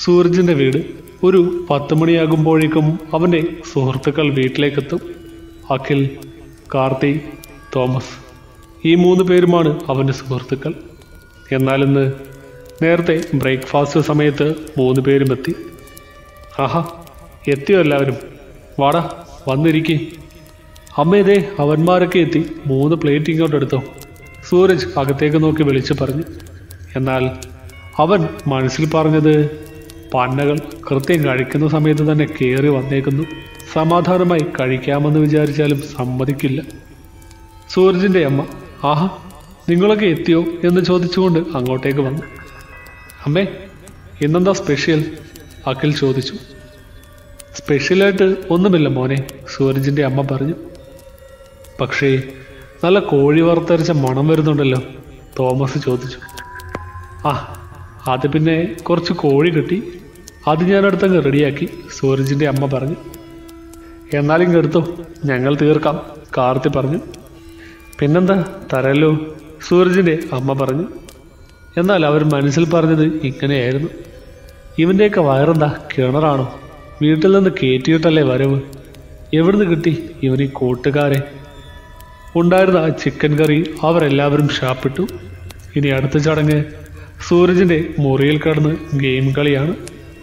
സൂരജിന്റെ വീട് ഒരു പത്ത് മണിയാകുമ്പോഴേക്കും അവന്റെ സുഹൃത്തുക്കൾ വീട്ടിലേക്കെത്തും അഖിൽ കാർത്തി തോമസ് ഈ മൂന്ന് പേരുമാണ് അവന്റെ സുഹൃത്തുക്കൾ എന്നാൽ ഇന്ന് നേരത്തെ ബ്രേക്ക്ഫാസ്റ്റ് സമയത്ത് മൂന്ന് പേരും എത്തി ആഹാ എത്തിയോ എല്ലാവരും വാടാ വന്നിരിക്കേ അമ്മേതേ അവന്മാരൊക്കെ എത്തി മൂന്ന് പ്ലേറ്റ് ഇങ്ങോട്ട് എടുത്തോ സൂരജ് അകത്തേക്ക് നോക്കി വിളിച്ചു പറഞ്ഞു എന്നാൽ അവൻ മനസ്സിൽ പറഞ്ഞത് പന്നകൾ കൃത്യം കഴിക്കുന്ന സമയത്ത് തന്നെ കയറി വന്നേക്കുന്നു സമാധാനമായി കഴിക്കാമെന്ന് വിചാരിച്ചാലും സമ്മതിക്കില്ല സൂരജിന്റെ അമ്മ ആഹാ നിങ്ങളൊക്കെ എത്തിയോ എന്ന് ചോദിച്ചുകൊണ്ട് അങ്ങോട്ടേക്ക് വന്നു അമ്മേ ഇന്നെന്താ സ്പെഷ്യൽ അഖിൽ ചോദിച്ചു സ്പെഷ്യലായിട്ട് ഒന്നുമില്ല മോനെ സൂരജിന്റെ അമ്മ പറഞ്ഞു പക്ഷേ നല്ല കോഴി വറുത്തരച്ച മണം വരുന്നുണ്ടല്ലോ തോമസ് ചോദിച്ചു ആ അത് പിന്നെ കുറച്ച് കോഴി കിട്ടി അത് ഞാനടുത്തങ്ങ് റെഡിയാക്കി സൂരജിന്റെ അമ്മ പറഞ്ഞു എന്നാലും ഇങ്ങ് എടുത്തോ ഞങ്ങൾ തീർക്കാം കാർത്തി പറഞ്ഞു പിന്നെന്താ തരല്ലോ സൂരജിന്റെ അമ്മ പറഞ്ഞു എന്നാൽ അവർ മനസ്സിൽ പറഞ്ഞത് ഇങ്ങനെയായിരുന്നു ഇവൻ്റെയൊക്കെ വയറെന്താ കിണറാണോ വീട്ടിൽ നിന്ന് കയറ്റിയിട്ടല്ലേ വരവ് എവിടുന്ന് കിട്ടി ഇവൻ ഈ കൂട്ടുകാരെ ഉണ്ടായിരുന്ന ആ ചിക്കൻ കറി അവരെല്ലാവരും ഷാപ്പിട്ടു ഇനി അടുത്ത ചടങ്ങ് സൂരജിന്റെ മുറിയിൽ കിടന്ന് ഗെയിം കളിയാണ്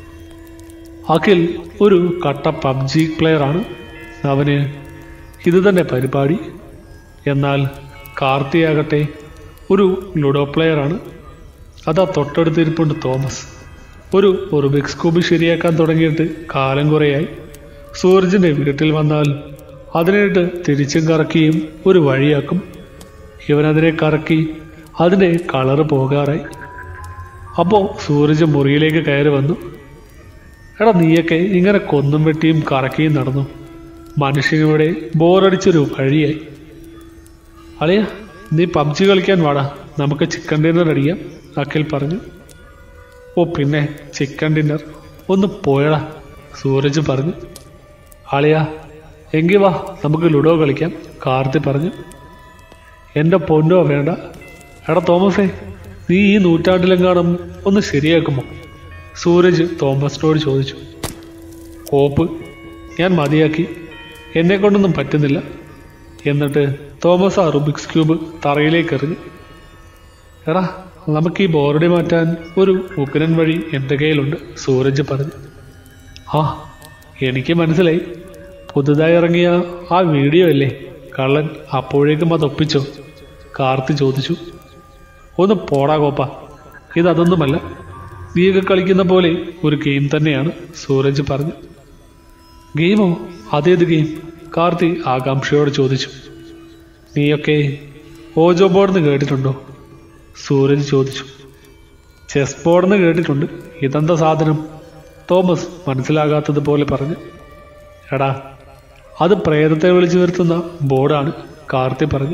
അഖിൽ ഒരു കട്ട പബ്ജി പ്ലെയറാണ് അവന് ഇത് തന്നെ പരിപാടി എന്നാൽ കാർത്തിയാകട്ടെ ഒരു ലുഡോ പ്ലെയറാണ് അതാ തൊട്ടടുത്തിരിപ്പുണ്ട് തോമസ് ഒരു റുബിക്സ് ക്യൂബ് ശരിയാക്കാൻ തുടങ്ങിയിട്ട് കാലം കുറയായി സൂരജിന്റെ വീട്ടിൽ വന്നാൽ അതിനായിട്ട് തിരിച്ചും കറക്കിയും ഒരു വഴിയാക്കും ഇവനതിനെ കറക്കി അതിൻ്റെ കളറ് പോകാറായി അപ്പോൾ സൂരജ് മുറിയിലേക്ക് കയറി വന്നു എടാ നീയൊക്കെ ഇങ്ങനെ കൊന്നും വെട്ടിയും കറക്കിയും നടന്നു മനുഷ്യനിവിടെ ബോറടിച്ചൊരു വഴിയായി അളിയ നീ പബ്ജി കളിക്കാൻ വാടാ നമുക്ക് ചിക്കൻ ഡിന്നർ അടിക്കാം അഖിൽ പറഞ്ഞു ഓ പിന്നെ ചിക്കൻ ഡിന്നർ ഒന്ന് പോയടാ സൂരജ് പറഞ്ഞു അളിയ എങ്കി വാ നമുക്ക് ലുഡോ കളിക്കാം കാർത്തി പറഞ്ഞു എൻ്റെ പൊന്നോ വേണ്ട എടാ തോമസേ നീ ഈ നൂറ്റാണ്ടിലെങ്ങാനും ഒന്ന് ശരിയാക്കുമോ സൂരജ് തോമസിനോട് ചോദിച്ചു കോപ്പ് ഞാൻ മതിയാക്കി എന്നെ കൊണ്ടൊന്നും പറ്റുന്നില്ല എന്നിട്ട് തോമസ് ആ റുബിക്സ് ക്യൂബ് തറയിലേക്ക് എറിഞ്ഞു എടാ നമുക്ക് ഈ ബോർഡി മാറ്റാൻ ഒരു ഉഗ്രൻ വഴി എൻ്റെ കയ്യിലുണ്ട് സൂരജ് പറഞ്ഞു ആ എനിക്ക് മനസ്സിലായി പുതുതായി ഇറങ്ങിയ ആ വീഡിയോ അല്ലേ കള്ളൻ അപ്പോഴേക്കും അത് ഒപ്പിച്ചോ കാർത്തി ചോദിച്ചു ഒന്ന് പോടാ കോപ്പ ഇതതൊന്നുമല്ല നീയൊക്കെ കളിക്കുന്ന പോലെ ഒരു ഗെയിം തന്നെയാണ് സൂരജ് പറഞ്ഞു ഗെയിമോ അതേത് ഗെയിം കാർത്തി ആകാംക്ഷയോട് ചോദിച്ചു നീയൊക്കെ ഓജോ ബോർഡെന്ന് കേട്ടിട്ടുണ്ടോ സൂരജ് ചോദിച്ചു ചെസ് ബോർഡെന്ന് കേട്ടിട്ടുണ്ട് ഇതെന്താ സാധനം തോമസ് മനസ്സിലാകാത്തതുപോലെ പറഞ്ഞു എടാ അത് പ്രേതത്തെ വിളിച്ചു വരുത്തുന്ന ബോർഡാണ് കാർത്തി പറഞ്ഞു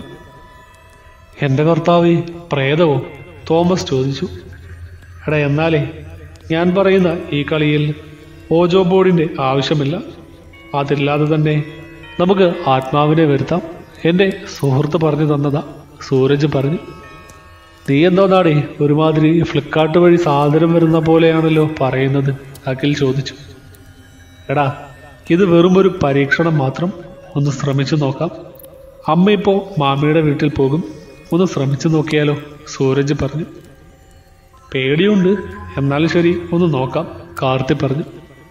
എൻ്റെ കർത്താവേ പ്രേതവോ തോമസ് ചോദിച്ചു എടാ എന്നാലേ ഞാൻ പറയുന്ന ഈ കളിയിൽ ഓജോ ബോർഡിൻ്റെ ആവശ്യമില്ല അതില്ലാതെ തന്നെ നമുക്ക് ആത്മാവിനെ വരുത്താം എൻ്റെ സുഹൃത്ത് പറഞ്ഞു തന്നതാ സൂരജ് പറഞ്ഞു നീ എന്തോന്നാടേ ഒരുമാതിരി ഫ്ലിപ്കാർട്ട് വഴി സാധനം വരുന്ന പോലെയാണല്ലോ പറയുന്നത് അഖിൽ ചോദിച്ചു എടാ ഇത് വെറും ഒരു പരീക്ഷണം മാത്രം ഒന്ന് ശ്രമിച്ചു നോക്കാം അമ്മ ഇപ്പോൾ മാമിയുടെ വീട്ടിൽ പോകും ഒന്ന് ശ്രമിച്ചു നോക്കിയാലോ സൂരജ് പറഞ്ഞു പേടിയുണ്ട് എന്നാലും ശരി ഒന്ന് നോക്കാം കാർത്തി പറഞ്ഞു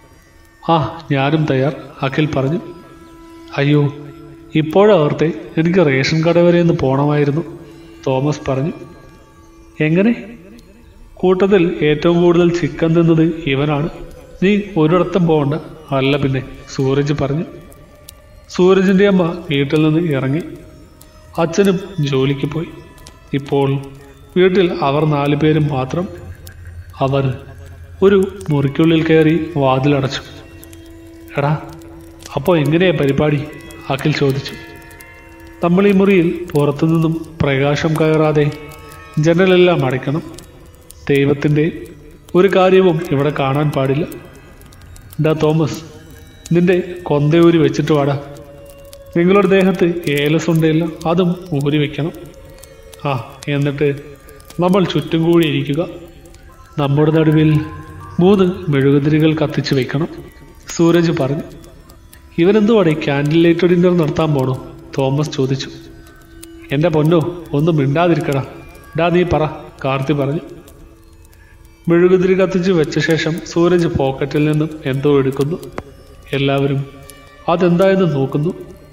ആ ഞാനും തയ്യാർ അഖിൽ പറഞ്ഞു അയ്യോ ഇപ്പോഴോർത്തെ എനിക്ക് റേഷൻ കട വരെ ഒന്ന് പോണമായിരുന്നു തോമസ് പറഞ്ഞു എങ്ങനെ കൂട്ടത്തിൽ ഏറ്റവും കൂടുതൽ ചിക്കൻ തിന്നത് ഇവനാണ് നീ ഒരിടത്തും പോകണ്ട അല്ല പിന്നെ സൂരജ് പറഞ്ഞു സൂരജിന്റെ അമ്മ വീട്ടിൽ നിന്ന് ഇറങ്ങി അച്ഛനും ജോലിക്ക് പോയി ഇപ്പോൾ വീട്ടിൽ അവർ നാലു പേരും മാത്രം അവർ ഒരു മുറിക്കുള്ളിൽ കയറി വാതിലടച്ചു എടാ അപ്പോൾ എങ്ങനെയാ പരിപാടി അഖിൽ ചോദിച്ചു നമ്മൾ ഈ മുറിയിൽ പുറത്തുനിന്നും പ്രകാശം കയറാതെ ജനലെല്ലാം അടയ്ക്കണം ദൈവത്തിൻ്റെ ഒരു കാര്യവും ഇവിടെ കാണാൻ പാടില്ല ഡാ തോമസ് നിന്റെ കൊന്തയൂരി വെച്ചിട്ട് വാടാ നിങ്ങളുടെ ദേഹത്ത് ഏലസ് ഉണ്ടല്ല അതും ഊരി വെക്കണം ആ എന്നിട്ട് നമ്മൾ ചുറ്റും കൂടി ഇരിക്കുക നമ്മുടെ നടുവിൽ മൂന്ന് മെഴുകുതിരികൾ കത്തിച്ചു വെക്കണം സൂരജ് പറഞ്ഞു ഇവനെന്തുവാടെ ക്യാൻഡിൽ ലൈറ്റ് ഡിന്നർ നടത്താൻ പോണോ തോമസ് ചോദിച്ചു എൻ്റെ പൊന്നോ ഒന്നും മിണ്ടാതിരിക്കടാ ഡാ നീ പറ കാർത്തി പറഞ്ഞു മെഴുകുതിരി കത്തിച്ച് വെച്ച ശേഷം സൂരജ് പോക്കറ്റിൽ നിന്നും എന്തോ എടുക്കുന്നു എല്ലാവരും അതെന്തായെന്ന് നോക്കുന്നു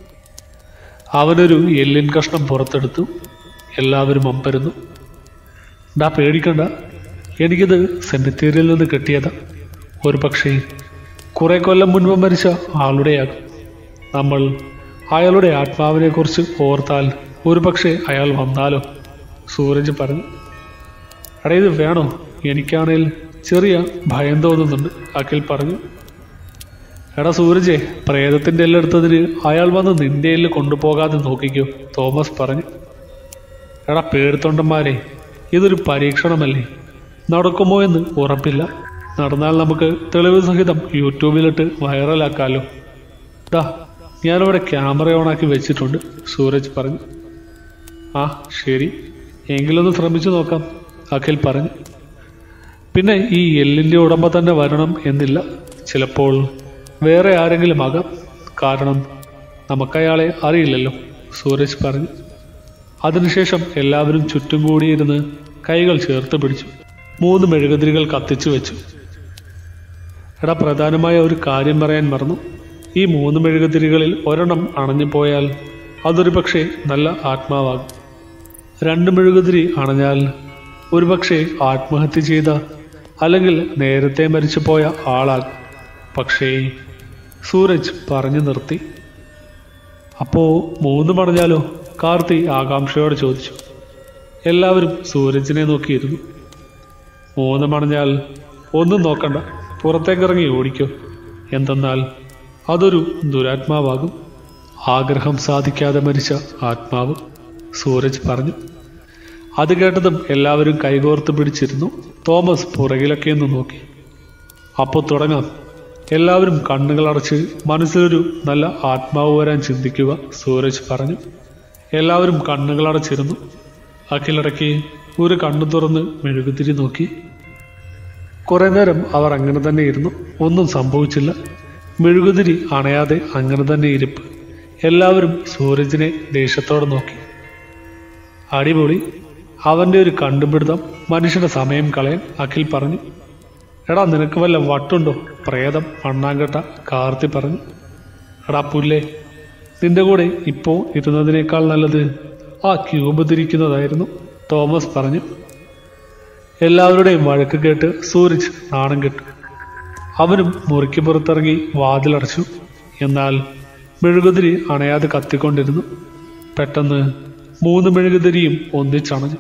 അവനൊരു എല്ലിൻ കഷ്ണം പുറത്തെടുത്തു എല്ലാവരും അമ്പരുന്നു ഡാ പേടിക്കണ്ട എനിക്കിത് സെമിത്തേരിയിൽ നിന്ന് കിട്ടിയതാ ഒരു പക്ഷേ കുറെ കൊല്ലം മുൻപ് മരിച്ച ആളുടെയാകും നമ്മൾ അയാളുടെ ആത്മാവിനെ കുറിച്ച് ഓർത്താൽ ഒരു പക്ഷേ അയാൾ വന്നാലോ സൂരജ് പറഞ്ഞു എടാ ഇത് വേണോ എനിക്കാണേൽ ചെറിയ ഭയം തോന്നുന്നുണ്ട് അഖിൽ പറഞ്ഞു എടാ സൂരജെ പ്രേതത്തിന്റെ എല്ലാം എടുത്തതിന് അയാൾ വന്ന് നിന്റെ എല്ല് കൊണ്ടുപോകാതെ നോക്കിക്കോ തോമസ് പറഞ്ഞു എടാ പേടിത്തൊണ്ടന്മാരെ ഇതൊരു പരീക്ഷണമല്ലേ നടക്കുമോ എന്ന് ഉറപ്പില്ല നടന്നാൽ നമുക്ക് തെളിവ് സഹിതം യൂട്യൂബിലിട്ട് വൈറലാക്കാലോ ദാ ഞാനിവിടെ ക്യാമറ ഓണാക്കി വെച്ചിട്ടുണ്ട് സൂരജ് പറഞ്ഞു ആ ശരി എങ്കിലൊന്ന് ശ്രമിച്ചു നോക്കാം അഖിൽ പറഞ്ഞു പിന്നെ ഈ എല്ലിൻ്റെ ഉടമ തന്നെ വരണം എന്നില്ല ചിലപ്പോൾ വേറെ ആരെങ്കിലും ആകാം കാരണം നമുക്കയാളെ അറിയില്ലല്ലോ സൂരജ് പറഞ്ഞു അതിനുശേഷം എല്ലാവരും ചുറ്റും കൂടിയിരുന്ന് കൈകൾ ചേർത്ത് പിടിച്ചു മൂന്ന് മെഴുകുതിരികൾ കത്തിച്ചു വെച്ചു എടാ പ്രധാനമായ ഒരു കാര്യം പറയാൻ മറന്നു ഈ മൂന്ന് മെഴുകുതിരികളിൽ ഒരെണ്ണം അണഞ്ഞു പോയാൽ അതൊരു പക്ഷേ നല്ല ആത്മാവാകും രണ്ട് മെഴുകുതിരി അണഞ്ഞാൽ ഒരുപക്ഷെ ആത്മഹത്യ ചെയ്ത അല്ലെങ്കിൽ നേരത്തെ മരിച്ചു പോയ ആളാകും പക്ഷേ സൂരജ് പറഞ്ഞു നിർത്തി അപ്പോ മൂന്ന് മടഞ്ഞാലോ കാർത്തി ആകാംക്ഷയോടെ ചോദിച്ചു എല്ലാവരും സൂരജിനെ നോക്കിയിരുന്നു മൂന്ന് മണഞ്ഞാൽ ഒന്നും നോക്കണ്ട പുറത്തേക്കിറങ്ങി ഓടിക്കോ എന്തെന്നാൽ അതൊരു ദുരാത്മാവാകും ആഗ്രഹം സാധിക്കാതെ മരിച്ച ആത്മാവ് സൂരജ് പറഞ്ഞു അത് കേട്ടതും എല്ലാവരും കൈകോർത്ത് പിടിച്ചിരുന്നു തോമസ് പുറകിലൊക്കെ ഒന്ന് നോക്കി അപ്പോൾ തുടങ്ങാം എല്ലാവരും കണ്ണുകൾ അടച്ച് മനസ്സിലൊരു നല്ല ആത്മാവ് വരാൻ ചിന്തിക്കുക സൂരജ് പറഞ്ഞു എല്ലാവരും കണ്ണുകൾ അടച്ചിരുന്നു അഖിലിടയ്ക്ക് ഒരു കണ്ണു തുറന്ന് മെഴുകുതിരി നോക്കി കുറെ നേരം അവർ അങ്ങനെ തന്നെ ഇരുന്നു ഒന്നും സംഭവിച്ചില്ല മെഴുകുതിരി അണയാതെ അങ്ങനെ തന്നെ ഇരിപ്പ് എല്ലാവരും സൂരജിനെ ദേഷ്യത്തോടെ നോക്കി അടിപൊളി അവന്റെ ഒരു കണ്ടുപിടുത്തം മനുഷ്യന്റെ സമയം കളയാൻ അഖിൽ പറഞ്ഞു എടാ നിനക്ക് വല്ല വട്ടുണ്ടോ പ്രേതം മണ്ണാങ്കട്ട കാർത്തി പറഞ്ഞു എടാ പുല്ലേ നിന്റെ കൂടെ ഇപ്പോൾ ഇരുന്നതിനേക്കാൾ നല്ലത് ആ ക്യൂബ് തിരിക്കുന്നതായിരുന്നു തോമസ് പറഞ്ഞു എല്ലാവരുടെയും വഴക്ക് കേട്ട് സൂരജ് നാണം കെട്ടു അവനും മുറിക്ക് പുറത്തിറങ്ങി വാതിലടച്ചു എന്നാൽ മെഴുകുതിരി അണയാതെ കത്തിക്കൊണ്ടിരുന്നു പെട്ടെന്ന് മൂന്ന് മെഴുകുതിരിയും ഒന്നിച്ചണഞ്ഞു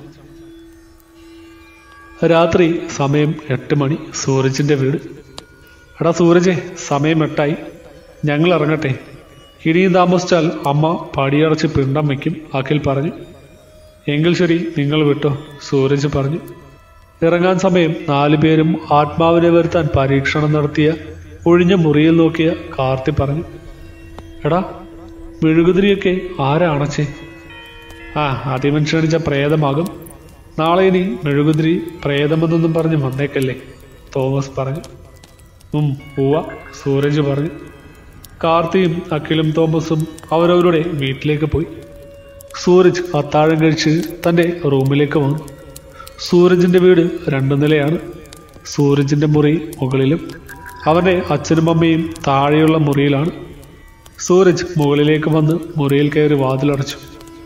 രാത്രി സമയം എട്ട് മണി സൂരജിന്റെ വീട് എടാ സൂരജെ സമയം എട്ടായി ഞങ്ങൾ ഇറങ്ങട്ടെ ഇനിയും താമസിച്ചാൽ അമ്മ പടിയടച്ച് പിണ്ടം വയ്ക്കും അഖിൽ പറഞ്ഞു എങ്കിൽ ശരി നിങ്ങൾ വിട്ടോ സൂരജ് പറഞ്ഞു ഇറങ്ങാൻ സമയം നാലു പേരും ആത്മാവിനെ വരുത്താൻ പരീക്ഷണം നടത്തിയ ഒഴിഞ്ഞ മുറിയിൽ നോക്കിയ കാർത്തി പറഞ്ഞു എടാ മെഴുകുതിരിയൊക്കെ ആരാ അണച്ചേ ആ അതിമനുഷ്യണിച്ച പ്രേതമാകും നാളെ ഇനി മെഴുകുതിരി പ്രേതമെന്നൊന്നും പറഞ്ഞ് വന്നേക്കല്ലേ തോമസ് പറഞ്ഞു ഉം ഉവ്വ സൂരജ് പറഞ്ഞു കാർത്തിയും അഖിലും തോമസും അവരവരുടെ വീട്ടിലേക്ക് പോയി സൂരജ് അത്താഴം കഴിച്ച് തൻ്റെ റൂമിലേക്ക് വന്നു സൂരജിൻ്റെ വീട് രണ്ടു നിലയാണ് സൂരജിൻ്റെ മുറി മുകളിലും അവൻ്റെ അച്ഛനും അമ്മയും താഴെയുള്ള മുറിയിലാണ് സൂരജ് മുകളിലേക്ക് വന്ന് മുറിയിൽ കയറി വാതിലടച്ചു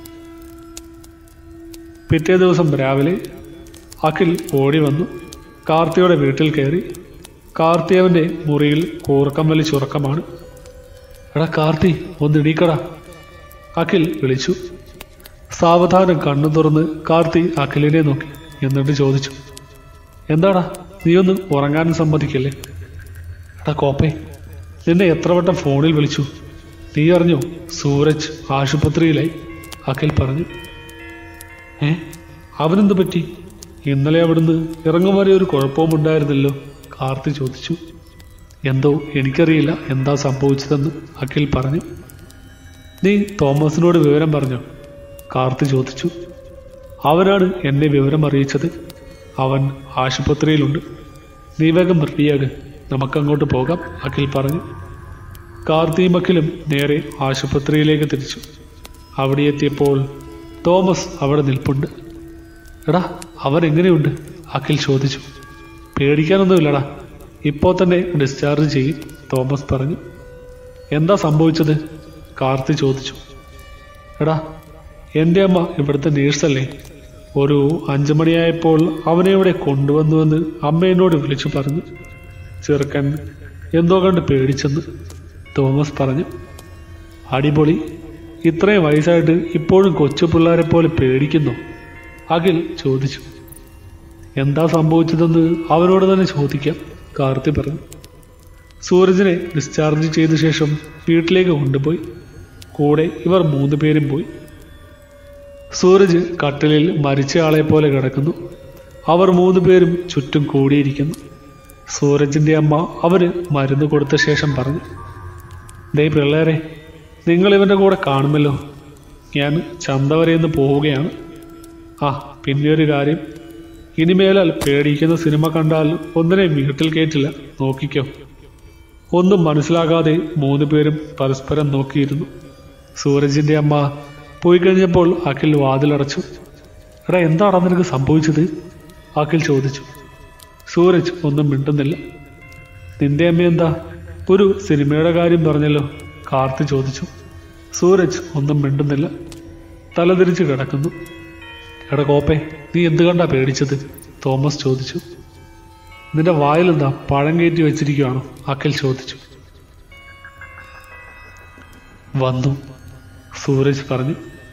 പിറ്റേ ദിവസം രാവിലെ അഖിൽ ഓടി വന്നു കാർത്തിയുടെ വീട്ടിൽ കയറി കാർത്തി അവൻ്റെ മുറിയിൽ കൂർക്കം വലിച്ചുറക്കമാണ് എടാ കാർത്തി ഒന്ന് ഇണീക്കടാ അഖിൽ വിളിച്ചു സാവധാനം കണ്ണു തുറന്ന് കാർത്തി അഖിലിനെ നോക്കി എന്നിട്ട് ചോദിച്ചു എന്താടാ നീ ഒന്ന് ഉറങ്ങാനും സമ്മതിക്കല്ലേ എടാ കോപ്പേ നിന്നെ എത്ര വട്ടം ഫോണിൽ വിളിച്ചു നീ അറിഞ്ഞോ സൂരജ് ആശുപത്രിയിലായി അഖിൽ പറഞ്ഞു ഏ അവനെന്ത് പറ്റി ഇന്നലെ അവിടുന്ന് ഇറങ്ങും വരെ ഒരു കുഴപ്പവും ഉണ്ടായിരുന്നല്ലോ കാർത്തി ചോദിച്ചു എന്തോ എനിക്കറിയില്ല എന്താ സംഭവിച്ചതെന്ന് അഖിൽ പറഞ്ഞു നീ തോമസിനോട് വിവരം പറഞ്ഞോ കാർത്തി ചോദിച്ചു അവനാണ് എന്നെ വിവരം അറിയിച്ചത് അവൻ ആശുപത്രിയിലുണ്ട് നീ വേഗം റെഡിയാക് നമുക്കങ്ങോട്ട് പോകാം അഖിൽ പറഞ്ഞു കാർത്തിയും അഖിലും നേരെ ആശുപത്രിയിലേക്ക് തിരിച്ചു അവിടെ എത്തിയപ്പോൾ തോമസ് അവിടെ നിൽപ്പുണ്ട് എടാ അവൻ എങ്ങനെയുണ്ട് അഖിൽ ചോദിച്ചു പേടിക്കാനൊന്നുമില്ലടാ ഇപ്പോൾ തന്നെ ഡിസ്ചാർജ് ചെയ്യും തോമസ് പറഞ്ഞു എന്താ സംഭവിച്ചത് കാർത്തി ചോദിച്ചു എടാ എൻ്റെ അമ്മ ഇവിടുത്തെ നേഴ്സല്ലേ ഒരു അഞ്ചു മണിയായപ്പോൾ അവനെ ഇവിടെ കൊണ്ടുവന്നുവെന്ന് അമ്മ എന്നോട് വിളിച്ചു പറഞ്ഞു ചെറുക്കൻ എന്തോ കണ്ട് പേടിച്ചെന്ന് തോമസ് പറഞ്ഞു അടിപൊളി ഇത്രയും വയസ്സായിട്ട് ഇപ്പോഴും കൊച്ചു പിള്ളേരെ പോലെ പേടിക്കുന്നു അഖിൽ ചോദിച്ചു എന്താ സംഭവിച്ചതെന്ന് അവനോട് തന്നെ ചോദിക്കാം കാർത്തി പറഞ്ഞു സൂരജിനെ ഡിസ്ചാർജ് ചെയ്ത ശേഷം വീട്ടിലേക്ക് കൊണ്ടുപോയി കൂടെ ഇവർ മൂന്ന് പേരും പോയി സൂരജ് കട്ടിലിൽ മരിച്ചയാളെ പോലെ കിടക്കുന്നു അവർ മൂന്ന് പേരും ചുറ്റും കൂടിയിരിക്കുന്നു സൂരജിന്റെ അമ്മ അവന് മരുന്ന് കൊടുത്ത ശേഷം പറഞ്ഞു ദേ പിള്ളേരെ നിങ്ങൾ ഇവന്റെ കൂടെ കാണുമല്ലോ ഞാൻ ചന്ത വരെ ഒന്ന് പോവുകയാണ് ആ പിന്നെ ഒരു കാര്യം ഇനിമേലാൽ പേടിക്കുന്ന സിനിമ കണ്ടാൽ ഒന്നിനെ വീട്ടിൽ കയറ്റില്ല നോക്കിക്കോ ഒന്നും മനസ്സിലാകാതെ മൂന്ന് പേരും പരസ്പരം നോക്കിയിരുന്നു സൂരജിന്റെ അമ്മ പോയി കഴിഞ്ഞപ്പോൾ അഖിൽ വാതിലടച്ചു എടാ എന്താണ് നിനക്ക് സംഭവിച്ചത് അഖിൽ ചോദിച്ചു സൂരജ് ഒന്നും മിണ്ടുന്നില്ല നിന്റെ അമ്മ എന്താ ഒരു സിനിമയുടെ കാര്യം പറഞ്ഞല്ലോ കാർത്തി ചോദിച്ചു സൂരജ് ഒന്നും മിണ്ടുന്നില്ല തലതിരിച്ച് കിടക്കുന്നു എടാ കോപ്പേ നീ എന്ത് കണ്ടാ പേടിച്ചത് തോമസ് ചോദിച്ചു നിന്റെ വായിലെന്താ പഴം കയറ്റി വെച്ചിരിക്കുകയാണോ അഖിൽ ചോദിച്ചു വന്നു സൂരജ് പറഞ്ഞു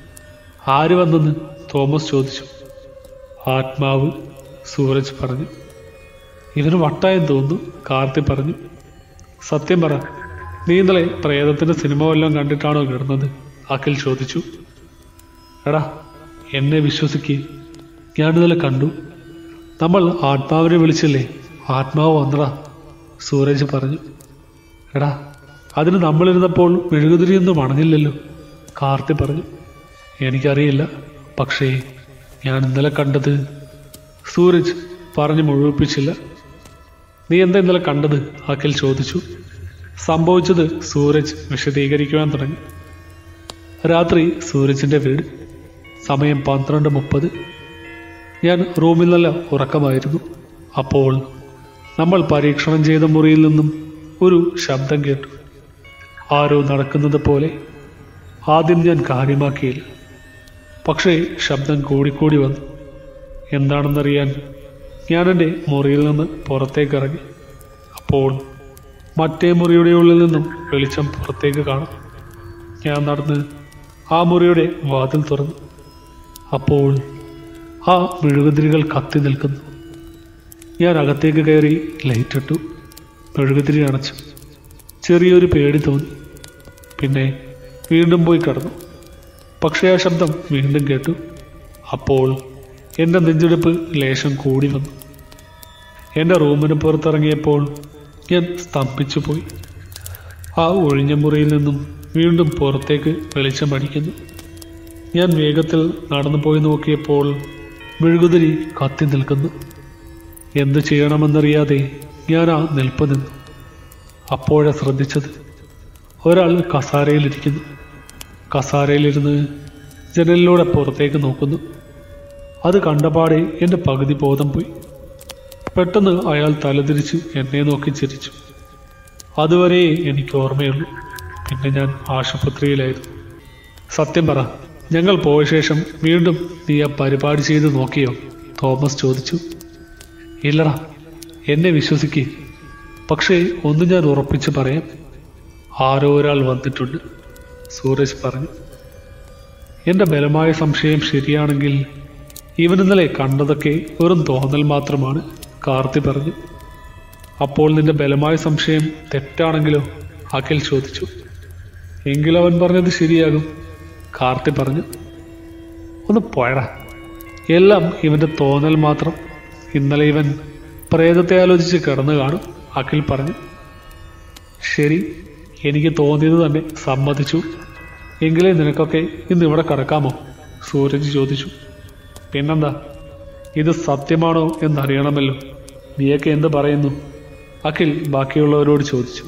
ആര് വന്നെന്ന് തോമസ് ചോദിച്ചു ആത്മാവ് സൂരജ് പറഞ്ഞു ഇവന് വട്ടായെന്ന് തോന്നുന്നു കാർത്തി പറഞ്ഞു സത്യം പറ നീ ഇന്നലെ പ്രേതത്തിന്റെ സിനിമ വല്ലതും കണ്ടിട്ടാണോ കിടന്നത് അഖിൽ ചോദിച്ചു എടാ എന്നെ വിശ്വസിക്ക് ഞാനിന്നലെ കണ്ടു നമ്മൾ ആത്മാവിനെ വിളിച്ചില്ലേ ആത്മാവ് വന്നടാ സൂരജ് പറഞ്ഞു എടാ അതിന് നമ്മളിരുന്നപ്പോൾ മെഴുകുതിരിയൊന്നും അണഞ്ഞില്ലല്ലോ കാർത്തി പറഞ്ഞു എനിക്കറിയില്ല പക്ഷേ ഞാൻ ഇന്നലെ കണ്ടത് സൂരജ് പറഞ്ഞു മുഴുവിപ്പിച്ചില്ല നീ എന്താ ഇന്നലെ കണ്ടത് അഖിൽ ചോദിച്ചു സംഭവിച്ചത് സൂരജ് വിശദീകരിക്കുവാൻ തുടങ്ങി രാത്രി സൂരജിന്റെ വീട് സമയം പന്ത്രണ്ട് മുപ്പത് ഞാൻ റൂമിൽ നല്ല ഉറക്കമായിരുന്നു അപ്പോൾ നമ്മൾ പരീക്ഷണം ചെയ്ത മുറിയിൽ നിന്നും ഒരു ശബ്ദം കേട്ടു ആരോ നടക്കുന്നത് പോലെ ആദ്യം ഞാൻ കാര്യമാക്കിയില്ല പക്ഷേ ശബ്ദം കൂടിക്കൂടി വന്നു എന്താണെന്നറിയാൻ ഞാൻ എൻ്റെ മുറിയിൽ നിന്ന് പുറത്തേക്ക് ഇറങ്ങി അപ്പോൾ മറ്റേ മുറിയുടെ ഉള്ളിൽ നിന്നും വെളിച്ചം പുറത്തേക്ക് കാണാം ഞാൻ നടന്ന് ആ മുറിയുടെ വാതിൽ തുറന്നു അപ്പോൾ ആ മെഴുകുതിരികൾ കത്തി നിൽക്കുന്നു ഞാൻ അകത്തേക്ക് കയറി ലൈറ്റ് ഇട്ടു മെഴുകുതിരി അണച്ചു ചെറിയൊരു പേടി തോന്നി പിന്നെ വീണ്ടും പോയി കിടന്നു പക്ഷേ ആ ശബ്ദം വീണ്ടും കേട്ടു അപ്പോൾ എൻ്റെ നെഞ്ചെടുപ്പ് ലേശം കൂടി വന്നു എൻ്റെ റൂമിന് പുറത്തിറങ്ങിയപ്പോൾ ഞാൻ സ്തംഭിച്ചു പോയി ആ ഒഴിഞ്ഞ മുറിയിൽ നിന്നും വീണ്ടും പുറത്തേക്ക് വെളിച്ചം അടിക്കുന്നു ഞാൻ വേഗത്തിൽ നടന്നു പോയി നോക്കിയപ്പോൾ മെഴുകുതിരി കത്തി നിൽക്കുന്നു എന്തു ചെയ്യണമെന്നറിയാതെ ഞാൻ ആ നിൽപ്പ് നിന്നു അപ്പോഴാ ശ്രദ്ധിച്ചത് ഒരാൾ കസാരയിലിരിക്കുന്നു കസാരയിലിരുന്ന് ജനലിലൂടെ പുറത്തേക്ക് നോക്കുന്നു അത് കണ്ടപാടെ എൻ്റെ പകുതി ബോധം പോയി പെട്ടെന്ന് അയാൾ തലതിരിച്ച് എന്നെ നോക്കി ചിരിച്ചു അതുവരെ എനിക്ക് ഓർമ്മയുള്ളൂ പിന്നെ ഞാൻ ആശുപത്രിയിലായിരുന്നു സത്യം പറ ഞങ്ങൾ പോയ ശേഷം വീണ്ടും നീ ആ പരിപാടി ചെയ്ത് നോക്കിയോ തോമസ് ചോദിച്ചു ഇല്ലടാ എന്നെ വിശ്വസിക്ക് പക്ഷേ ഒന്ന് ഞാൻ ഉറപ്പിച്ച് പറയാം ആരോ ഒരാൾ വന്നിട്ടുണ്ട് സൂരജ് പറഞ്ഞു എൻ്റെ ബലമായ സംശയം ശരിയാണെങ്കിൽ ഇവൻ ഇന്നലെ കണ്ടതൊക്കെ വെറും തോന്നൽ മാത്രമാണ് കാർത്തി പറഞ്ഞു അപ്പോൾ നിന്റെ ബലമായ സംശയം തെറ്റാണെങ്കിലോ അഖിൽ ചോദിച്ചു എങ്കിൽ അവൻ പറഞ്ഞത് ശരിയാകും കാർത്തി പറഞ്ഞു ഒന്ന് പോയടാ എല്ലാം ഇവന്റെ തോന്നൽ മാത്രം ഇന്നലെ ഇവൻ പ്രേതത്തെ ആലോചിച്ച് കിടന്നു കാണും അഖിൽ പറഞ്ഞു ശരി എനിക്ക് തോന്നിയത് തന്നെ സമ്മതിച്ചു എങ്കിലേ നിനക്കൊക്കെ ഇന്ന് ഇവിടെ കിടക്കാമോ സൂരജ് ചോദിച്ചു പിന്നെന്താ ഇത് സത്യമാണോ എന്നറിയണമല്ലോ നീയൊക്കെ എന്ത് പറയുന്നു അഖിൽ ബാക്കിയുള്ളവരോട് ചോദിച്ചു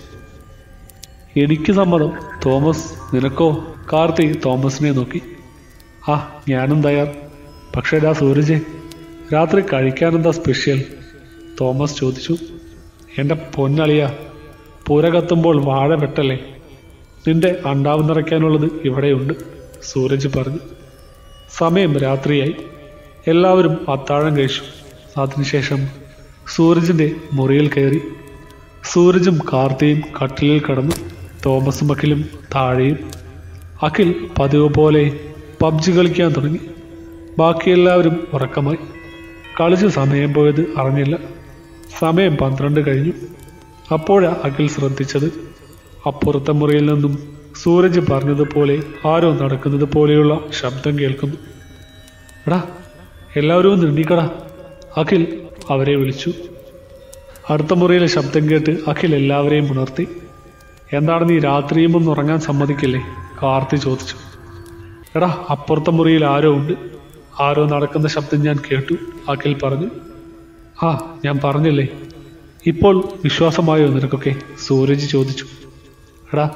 എനിക്ക് സമ്മതം തോമസ് നിനക്കോ കാർത്തി തോമസിനെ നോക്കി ആ ഞാനും തയ്യാർ പക്ഷേ ഡാ സൂരജ് രാത്രി കഴിക്കാനെന്താ സ്പെഷ്യൽ തോമസ് ചോദിച്ചു എൻ്റെ പൊന്നളിയ പുര കത്തുമ്പോൾ വാഴ വെട്ടല്ലേ നിന്റെ അണ്ടാവ് നിറയ്ക്കാനുള്ളത് ഇവിടെയുണ്ട് സൂരജ് പറഞ്ഞു സമയം രാത്രിയായി എല്ലാവരും അത്താഴം കഴിച്ചു അതിനുശേഷം സൂരജിന്റെ മുറിയിൽ കയറി സൂരജും കാർത്തിയും കട്ടിലിൽ കടന്നു തോമസും അഖിലും താഴെയും അഖിൽ പതിവ് പോലെ പബ്ജി കളിക്കാൻ തുടങ്ങി ബാക്കി എല്ലാവരും ഉറക്കമായി കളിച്ച് സമയം പോയത് അറിഞ്ഞില്ല സമയം പന്ത്രണ്ട് കഴിഞ്ഞു അപ്പോഴാ അഖിൽ ശ്രദ്ധിച്ചത് അപ്പുറത്തെ മുറിയിൽ നിന്നും സൂരജ് പറഞ്ഞതുപോലെ ആരോ നടക്കുന്നത് പോലെയുള്ള ശബ്ദം കേൾക്കുന്നു എടാ എല്ലാവരും ഒന്ന് എണ്ണീക്കടാ അഖിൽ അവരെ വിളിച്ചു അടുത്ത മുറിയിലെ ശബ്ദം കേട്ട് അഖിൽ എല്ലാവരെയും ഉണർത്തി എന്താണ് നീ രാത്രിയും ഒന്ന് ഉറങ്ങാൻ സമ്മതിക്കില്ലേ കാർത്തി ചോദിച്ചു എടാ അപ്പുറത്തെ മുറിയിൽ ആരോ ഉണ്ട് ആരോ നടക്കുന്ന ശബ്ദം ഞാൻ കേട്ടു അഖിൽ പറഞ്ഞു ആ ഞാൻ പറഞ്ഞില്ലേ ഇപ്പോൾ വിശ്വാസമായോ നിനക്കൊക്കെ സൂരജ് ചോദിച്ചു എടാ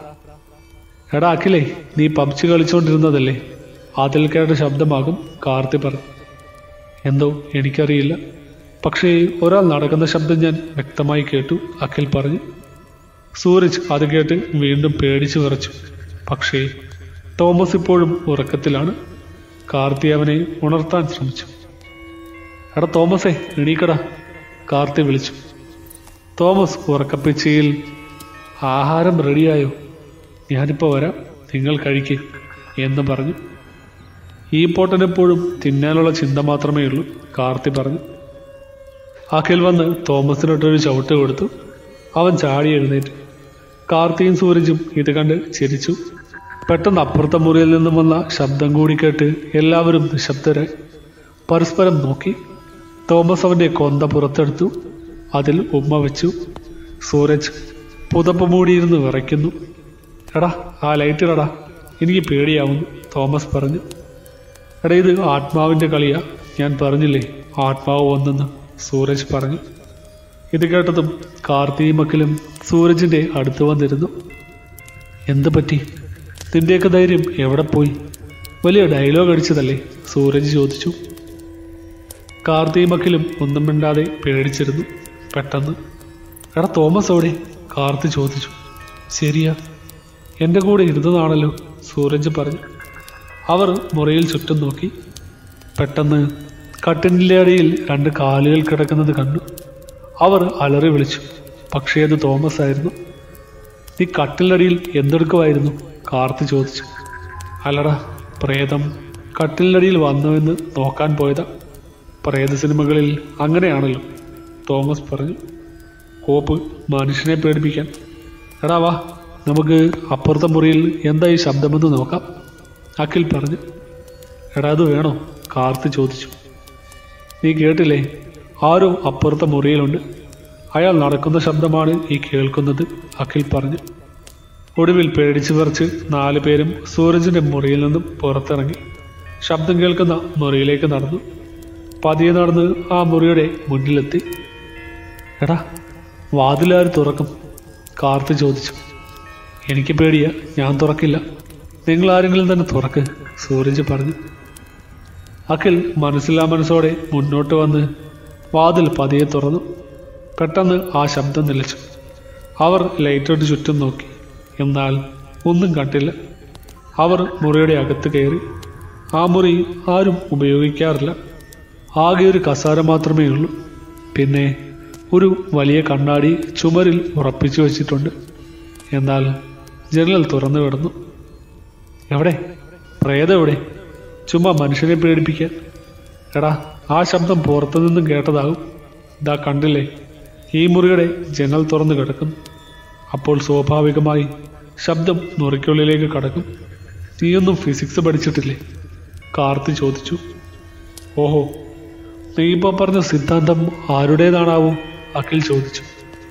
എടാ അഖിലേ നീ പബ്ജി കളിച്ചുകൊണ്ടിരുന്നതല്ലേ അതിൽ കേട്ട ശബ്ദമാകും കാർത്തി പറഞ്ഞു എന്തോ എനിക്കറിയില്ല പക്ഷേ ഒരാൾ നടക്കുന്ന ശബ്ദം ഞാൻ വ്യക്തമായി കേട്ടു അഖിൽ പറഞ്ഞു സൂരജ് അത് കേട്ട് വീണ്ടും പേടിച്ചു വിറച്ചു പക്ഷേ തോമസ് ഇപ്പോഴും ഉറക്കത്തിലാണ് കാർത്തി അവനെ ഉണർത്താൻ ശ്രമിച്ചു എടാ തോമസേ എണീക്കടാ കാർത്തി വിളിച്ചു തോമസ് ഉറക്കപ്പിച്ചയിൽ ആഹാരം റെഡിയായോ ഞാനിപ്പോൾ വരാം നിങ്ങൾ കഴിക്ക് എന്ന് പറഞ്ഞു ഈ പോട്ടനെപ്പോഴും തിന്നാനുള്ള ചിന്ത മാത്രമേ ഉള്ളൂ കാർത്തി പറഞ്ഞു അഖിൽ വന്ന് തോമസിനൊട്ടൊരു ചവിട്ട് കൊടുത്തു അവൻ ചാടി എഴുന്നേറ്റ് കാർത്തിയും സൂരജും ഇത് കണ്ട് ചിരിച്ചു പെട്ടെന്ന് അപ്പുറത്തെ മുറിയിൽ നിന്നും വന്ന ശബ്ദം കൂടി കേട്ട് എല്ലാവരും നിശബ്ദരായി പരസ്പരം നോക്കി തോമസ് അവന്റെ കൊന്ത പുറത്തെടുത്തു അതിൽ ഉമ്മ വെച്ചു സൂരജ് പുതപ്പ് മൂടിയിരുന്ന് വിറയ്ക്കുന്നു എടാ ആ ലൈറ്റ് ഇടടാ എനിക്ക് പേടിയാവുന്നു തോമസ് പറഞ്ഞു എടാ ഇത് ആത്മാവിന്റെ കളിയാ ഞാൻ പറഞ്ഞില്ലേ ആത്മാവ് വന്നെന്ന് സൂരജ് പറഞ്ഞു ഇത് കേട്ടതും കാർത്തിയും മക്കളും സൂരജിന്റെ അടുത്ത് വന്നിരുന്നു എന്ത് പറ്റി നിന്റെയൊക്കെ ധൈര്യം എവിടെ പോയി വലിയ ഡയലോഗ് അടിച്ചതല്ലേ സൂരജ് ചോദിച്ചു കാർത്തിയും മക്കളും ഒന്നും മിണ്ടാതെ പേടിച്ചിരുന്നു പെട്ടെന്ന് എടാ തോമസ് എവിടെ കാർത്തി ചോദിച്ചു ശരിയാ എൻ്റെ കൂടെ ഇരുന്നതാണല്ലോ സൂരജ് പറഞ്ഞു അവർ മുറിയിൽ ചുറ്റും നോക്കി പെട്ടെന്ന് കട്ടിലിൻ്റെ അടിയിൽ രണ്ട് കാലുകൾ കിടക്കുന്നത് കണ്ടു അവർ അലറി വിളിച്ചു പക്ഷേ അത് തോമസ് ആയിരുന്നു നീ കട്ടിലടിയിൽ എന്തെടുക്കുമായിരുന്നു കാർത്തി ചോദിച്ചു അല്ലടാ പ്രേതം കട്ടിലടിയിൽ വന്നുവെന്ന് നോക്കാൻ പോയതാ പ്രേത സിനിമകളിൽ അങ്ങനെയാണല്ലോ തോമസ് പറഞ്ഞു കോപ്പ് മനുഷ്യനെ പേടിപ്പിക്കാൻ എടാ വാ നമുക്ക് അപ്പുറത്തെ മുറിയിൽ എന്താ ഈ ശബ്ദമെന്ന് നോക്കാം അഖിൽ പറഞ്ഞു എടാ അത് വേണോ കാർത്തി ചോദിച്ചു നീ കേട്ടില്ലേ ആരോ അപ്പുറത്തെ മുറിയിലുണ്ട് അയാൾ നടക്കുന്ന ശബ്ദമാണ് ഈ കേൾക്കുന്നത് അഖിൽ പറഞ്ഞു ഒടുവിൽ പേടിച്ചു പറിച്ച് നാല് പേരും സൂരജിന്റെ മുറിയിൽ നിന്നും പുറത്തിറങ്ങി ശബ്ദം കേൾക്കുന്ന മുറിയിലേക്ക് നടന്നു പതിയെ നടന്ന് ആ മുറിയുടെ മുന്നിലെത്തി എടാ വാതിലാര് തുറക്കും കാർത്തി ചോദിച്ചു എനിക്ക് പേടിയാ ഞാൻ തുറക്കില്ല നിങ്ങൾ ആരെങ്കിലും തന്നെ തുറക്ക് സൂരജ് പറഞ്ഞു അഖിൽ മനസ്സിലാ മനസ്സോടെ മുന്നോട്ട് വന്ന് വാതിൽ പതിയെ തുറന്നു പെട്ടെന്ന് ആ ശബ്ദം നിലച്ചു അവർ ലൈറ്റോട്ട് ചുറ്റും നോക്കി എന്നാൽ ഒന്നും കണ്ടില്ല അവർ മുറിയുടെ അകത്ത് കയറി ആ മുറി ആരും ഉപയോഗിക്കാറില്ല ആകെ ഒരു കസാര മാത്രമേ ഉള്ളൂ പിന്നെ ഒരു വലിയ കണ്ണാടി ചുമരിൽ ഉറപ്പിച്ചു വച്ചിട്ടുണ്ട് എന്നാൽ ജനൽ തുറന്നു കിടന്നു എവിടെ പ്രേതം എവിടെ ചുമ്മാ മനുഷ്യനെ പേടിപ്പിക്കാൻ എടാ ആ ശബ്ദം പുറത്തു നിന്നും കേട്ടതാകും ഇതാ കണ്ടില്ലേ ഈ മുറിയുടെ ജനൽ തുറന്നു കിടക്കുന്നു അപ്പോൾ സ്വാഭാവികമായി ശബ്ദം മുറിക്കുള്ളിലേക്ക് കടക്കും നീയൊന്നും ഫിസിക്സ് പഠിച്ചിട്ടില്ലേ കാർത്തി ചോദിച്ചു ഓഹോ നീ ഇപ്പോൾ പറഞ്ഞ സിദ്ധാന്തം ആരുടേതാണാവോ അഖിൽ ചോദിച്ചു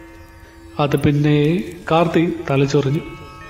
അത് പിന്നെ കാർത്തി തലച്ചൊറിഞ്ഞു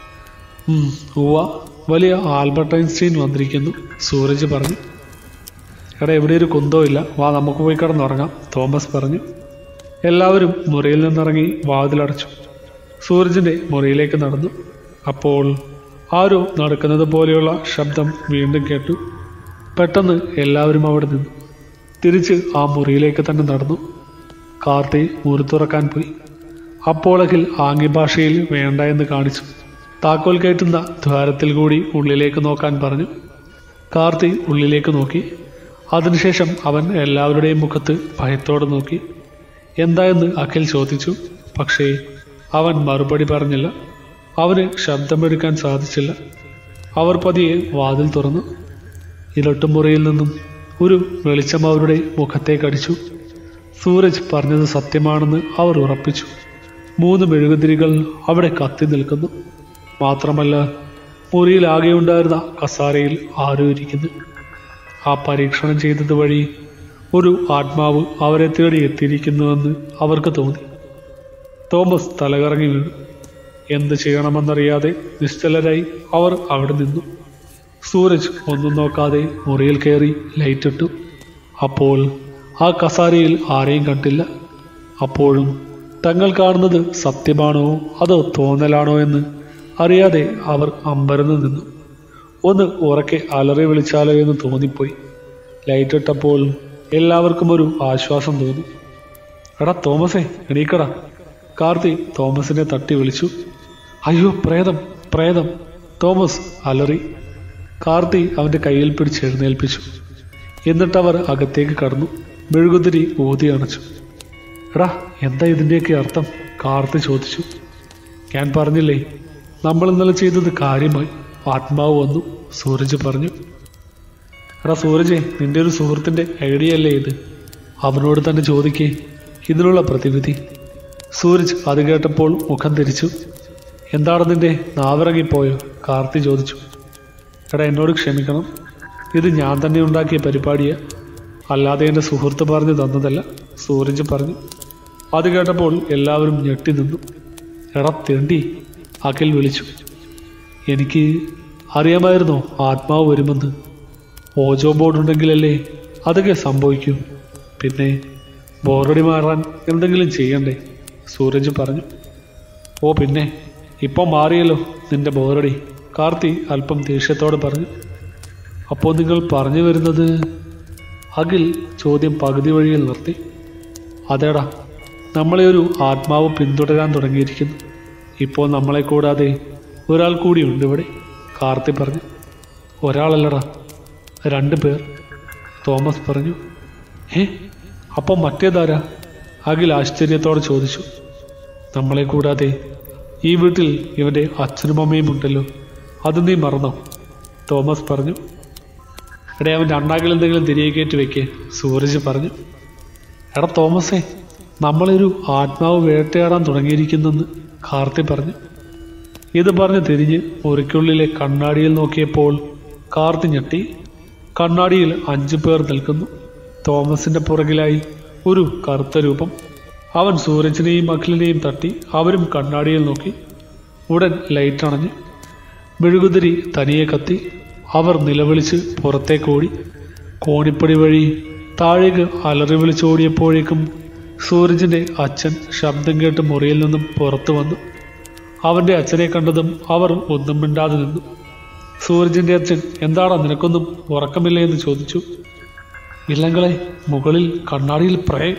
ഉം, ഉവ്വ വലിയ ആൽബർട്ട് ഐൻസ്റ്റീൻ വന്നിരിക്കുന്നു സൂരജ് പറഞ്ഞു എടാ എവിടെ ഒരു കുന്തോ ഇല്ല വാ നമുക്ക് പോയി കിടന്നുറങ്ങാം തോമസ് പറഞ്ഞു എല്ലാവരും മുറിയിൽ നിന്നിറങ്ങി വാതിലടച്ചു സൂരജിന്റെ മുറിയിലേക്ക് നടന്നു അപ്പോൾ ആരോ നടക്കുന്നത് പോലെയുള്ള ശബ്ദം വീണ്ടും കേട്ടു പെട്ടെന്ന് എല്ലാവരും അവിടെ നിന്നു തിരിച്ച് ആ മുറിയിലേക്ക് തന്നെ നടന്നു കാർത്തി മുറി തുറക്കാൻ പോയി അപ്പോൾ അഖിൽ ആംഗ്യഭാഷയിൽ വേണ്ട എന്ന് കാണിച്ചു താക്കോൽ കയറ്റുന്ന ദ്വാരത്തിൽ കൂടി ഉള്ളിലേക്ക് നോക്കാൻ പറഞ്ഞു കാർത്തി ഉള്ളിലേക്ക് നോക്കി അതിനുശേഷം അവൻ എല്ലാവരുടെയും മുഖത്ത് ഭയത്തോടെ നോക്കി എന്തായെന്ന് അഖിൽ ചോദിച്ചു പക്ഷേ അവൻ മറുപടി പറഞ്ഞില്ല അവന് ശബ്ദമെടുക്കാൻ സാധിച്ചില്ല അവർ പതിയെ വാതിൽ തുറന്നു ഇരട്ടുമുറിയിൽ നിന്നും ഒരു വെളിച്ചം അവരുടെ മുഖത്തേക്കടിച്ചു സൂരജ് പറഞ്ഞത് സത്യമാണെന്ന് അവർ ഉറപ്പിച്ചു മൂന്ന് മെഴുകുതിരികൾ അവിടെ കത്തി നിൽക്കുന്നു മാത്രമല്ല മുറിയിൽ ആകെ ഉണ്ടായിരുന്ന കസാരയിൽ ആരോ ഇരിക്കുന്നു ആ പരീക്ഷണം ചെയ്തത് വഴി ഒരു ആത്മാവ് അവരെ തേടി എത്തിയിരിക്കുന്നുവെന്ന് അവർക്ക് തോന്നി തോമസ് തലകറങ്ങി വീണു എന്ത് ചെയ്യണമെന്നറിയാതെ നിശ്ചലരായി അവർ അവിടെ നിന്നു സൂരജ് ഒന്നും നോക്കാതെ മുറിയിൽ കയറി ലൈറ്റിട്ടു അപ്പോൾ ആ കസാരയിൽ ആരെയും കണ്ടില്ല അപ്പോഴും തങ്ങൾ കാണുന്നത് സത്യമാണോ അതോ തോന്നലാണോ എന്ന് അറിയാതെ അവർ അമ്പരന്ന് നിന്നു ഒന്ന് ഉറക്കെ അലറി വിളിച്ചാലോ എന്ന് തോന്നിപ്പോയി ലൈറ്റിട്ടപ്പോൾ എല്ലാവർക്കും ഒരു ആശ്വാസം തോന്നി എടാ തോമസേ എണീക്കടാ കാർത്തി തോമസിനെ തട്ടി വിളിച്ചു അയ്യോ പ്രേതം പ്രേതം തോമസ് അലറി കാർത്തി അവന്റെ കയ്യിൽ പിടിച്ച് എഴുന്നേൽപ്പിച്ചു എന്നിട്ടവർ അകത്തേക്ക് കടന്നു മെഴുകുതിരി ഊതി അണച്ചു എടാ എന്താ ഇതിൻ്റെയൊക്കെ അർത്ഥം കാർത്തി ചോദിച്ചു ഞാൻ പറഞ്ഞില്ലേ നമ്മൾ ഇന്നലെ ചെയ്തത് കാര്യമായി ആത്മാവ് വന്നു സൂരജ് പറഞ്ഞു എടാ സൂരജെ നിന്റെ ഒരു സുഹൃത്തിന്റെ ഐഡിയ അല്ലേ ഇത് അവനോട് തന്നെ ചോദിക്കേ ഇതിനുള്ള പ്രതിവിധി സൂരജ് അത് കേട്ടപ്പോൾ മുഖം തിരിച്ചു എന്താണ് നിന്റെ നാവിറങ്ങിപ്പോയോ കാർത്തി ചോദിച്ചു എടാ എന്നോട് ക്ഷമിക്കണം ഇത് ഞാൻ തന്നെ ഉണ്ടാക്കിയ പരിപാടിയാ അല്ലാതെ എൻ്റെ സുഹൃത്ത് പറഞ്ഞു തന്നതല്ല സൂരജ് പറഞ്ഞു അത് കേട്ടപ്പോൾ എല്ലാവരും ഞെട്ടി നിന്നു എടാ തെണ്ടി അഖിൽ വിളിച്ചു എനിക്ക് അറിയാമായിരുന്നോ ആത്മാവ് വരുമെന്ന് ഓജോ ബോർഡ് ഉണ്ടെങ്കിലല്ലേ അതൊക്കെ സംഭവിക്കൂ പിന്നെ ബോറടി മാറാൻ എന്തെങ്കിലും ചെയ്യണ്ടേ സൂരജ് പറഞ്ഞു ഓ പിന്നെ ഇപ്പം മാറിയല്ലോ നിന്റെ ബോറടി കാർത്തി അല്പം ദേഷ്യത്തോടെ പറഞ്ഞു അപ്പോൾ നിങ്ങൾ പറഞ്ഞു വരുന്നത് അഖിൽ ചോദ്യം പകുതി വഴിയിൽ നിർത്തി അതേടാ നമ്മളെ ഒരു ആത്മാവ് പിന്തുടരാൻ തുടങ്ങിയിരിക്കുന്നു ഇപ്പോൾ നമ്മളെ കൂടാതെ ഒരാൾ കൂടി ഉണ്ട് ഇവിടെ കാർത്തി പറഞ്ഞു ഒരാളല്ലടാ രണ്ട് പേർ തോമസ് പറഞ്ഞു ഏ അപ്പം മറ്റേതാരാ അഖിൽ ആശ്ചര്യത്തോടെ ചോദിച്ചു നമ്മളെ കൂടാതെ ഈ വീട്ടിൽ ഇവൻ്റെ അച്ഛനും അമ്മയും ഉണ്ടല്ലോ അത് നീ മറന്നോ തോമസ് പറഞ്ഞു എടേ അവൻ്റെ അണ്ണാക്കിൽ എന്തെങ്കിലും തിരികെ കയറ്റി വെക്കേ സൂരജ് പറഞ്ഞു എടാ തോമസേ നമ്മളൊരു ആത്മാവ് വേട്ടയാടാൻ തുടങ്ങിയിരിക്കുന്നെന്ന് കാർത്തി പറഞ്ഞു ഇത് പറഞ്ഞ് തിരിഞ്ഞ് മുറിക്കുള്ളിലെ കണ്ണാടിയിൽ നോക്കിയപ്പോൾ കാർത്തി ഞെട്ടി കണ്ണാടിയിൽ അഞ്ചു പേർ നിൽക്കുന്നു തോമസിന്റെ പുറകിലായി ഒരു കറുത്ത രൂപം അവൻ സൂരജിനെയും അഖിലിനെയും തട്ടി അവരും കണ്ണാടിയിൽ നോക്കി ഉടൻ ലൈറ്റ് അണഞ്ഞു മെഴുകുതിരി തനിയെ കത്തി അവർ നിലവിളിച്ച് പുറത്തേക്ക് ഓടി കോണിപ്പടി വഴി താഴേക്ക് അലറി വിളിച്ചോടിയപ്പോഴേക്കും സൂരജിന്റെ അച്ഛൻ ശബ്ദം കേട്ട് മുറിയിൽ നിന്നും പുറത്തു വന്നു അവന്റെ അച്ഛനെ കണ്ടതും അവർ ഒന്നും മിണ്ടാതെ നിന്നു സൂരജിന്റെ അച്ഛൻ എന്താടാ നിനക്കൊന്നും ഉറക്കമില്ലേ എന്ന് ചോദിച്ചു ഇല്ലങ്ങളെ മുകളിൽ കണ്ണാടിയിൽ പ്രേ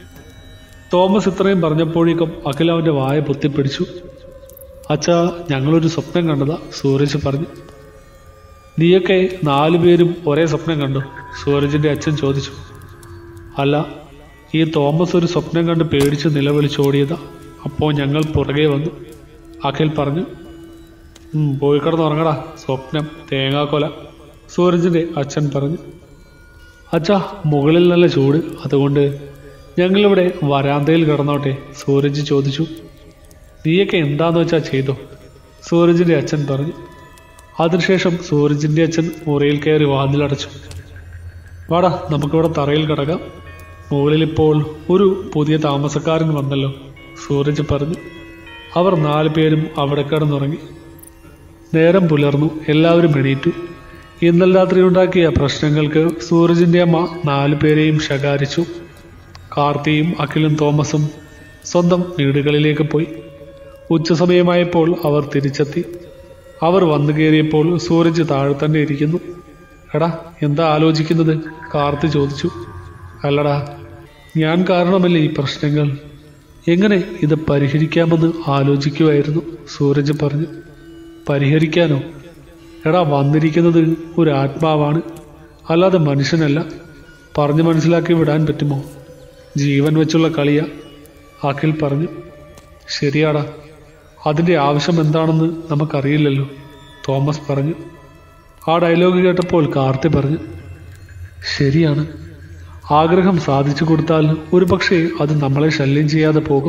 തോമസ് ഇത്രയും പറഞ്ഞപ്പോഴേക്കും അഖിൽ അവന്റെ വായ പൊത്തിപ്പിടിച്ചു അച്ഛാ ഞങ്ങളൊരു സ്വപ്നം കണ്ടതാ സൂരജ് പറഞ്ഞു നീയൊക്കെ നാലു പേരും ഒരേ സ്വപ്നം കണ്ടു സൂരജിന്റെ അച്ഛൻ ചോദിച്ചു അല്ല ഈ തോമസ് ഒരു സ്വപ്നം കണ്ട് പേടിച്ച് നിലവിളിച്ചോടിയതാ അപ്പോൾ ഞങ്ങൾ പുറകെ വന്നു അഖിൽ പറഞ്ഞു "ഉം, പോയി കിടന്നുറങ്ങടാ സ്വപ്നം തേങ്ങാക്കൊല സൂരജിന്റെ അച്ഛൻ പറഞ്ഞു അച്ഛാ മുകളിൽ നല്ല ചൂട് അതുകൊണ്ട് ഞങ്ങളിവിടെ വരാന്തയിൽ കിടന്നോട്ടെ സൂരജ് ചോദിച്ചു നീയൊക്കെ എന്താന്ന് വെച്ചാ ചെയ്തോ സൂരജിന്റെ അച്ഛൻ പറഞ്ഞു അതിനുശേഷം സൂരജിന്റെ അച്ഛൻ മുറിയിൽ കയറി വാതിലടച്ചു വാടാ നമുക്കിവിടെ തറയിൽ കിടക്കാം മുകളിൽ ഇപ്പോൾ ഒരു പുതിയ താമസക്കാരൻ വന്നല്ലോ സൂരജ് പറഞ്ഞു അവർ നാല് പേരും അവിടെ കിടന്നുറങ്ങി നേരം പുലർന്നു എല്ലാവരും എണീറ്റു ഇന്നലെ രാത്രി ഉണ്ടാക്കിയ പ്രശ്നങ്ങൾക്ക് സൂരജിന്റെ അമ്മ നാലു പേരെയും ശകാരിച്ചു കാർത്തിയും അഖിലും തോമസും സ്വന്തം വീടുകളിലേക്ക് പോയി ഉച്ചസമയമായപ്പോൾ അവർ തിരിച്ചെത്തി അവർ വന്നു കയറിയപ്പോൾ സൂരജ് താഴെ തന്നെ ഇരിക്കുന്നു എടാ എന്താ ആലോചിക്കുന്നത് കാർത്തി ചോദിച്ചു അല്ലടാ ഞാൻ കാരണമല്ലേ ഈ പ്രശ്നങ്ങൾ എങ്ങനെ ഇത് പരിഹരിക്കാമെന്ന് ആലോചിക്കുമായിരുന്നു സൂരജ് പറഞ്ഞു പരിഹരിക്കാനോ എടാ വന്നിരിക്കുന്നത് ഒരു ആത്മാവാണ് അല്ലാതെ മനുഷ്യനല്ല പറഞ്ഞു മനസ്സിലാക്കി വിടാൻ പറ്റുമോ ജീവൻ വെച്ചുള്ള കളിയാ അഖിൽ പറഞ്ഞു ശരിയാടാ അതിൻ്റെ ആവശ്യം എന്താണെന്ന് നമുക്കറിയില്ലല്ലോ തോമസ് പറഞ്ഞു ആ ഡയലോഗ് കേട്ടപ്പോൾ കാർത്തി പറഞ്ഞു ശരിയാണ് ആഗ്രഹം സാധിച്ചു കൊടുത്താൽ ഒരു പക്ഷേ അത് നമ്മളെ ശല്യം ചെയ്യാതെ പോകും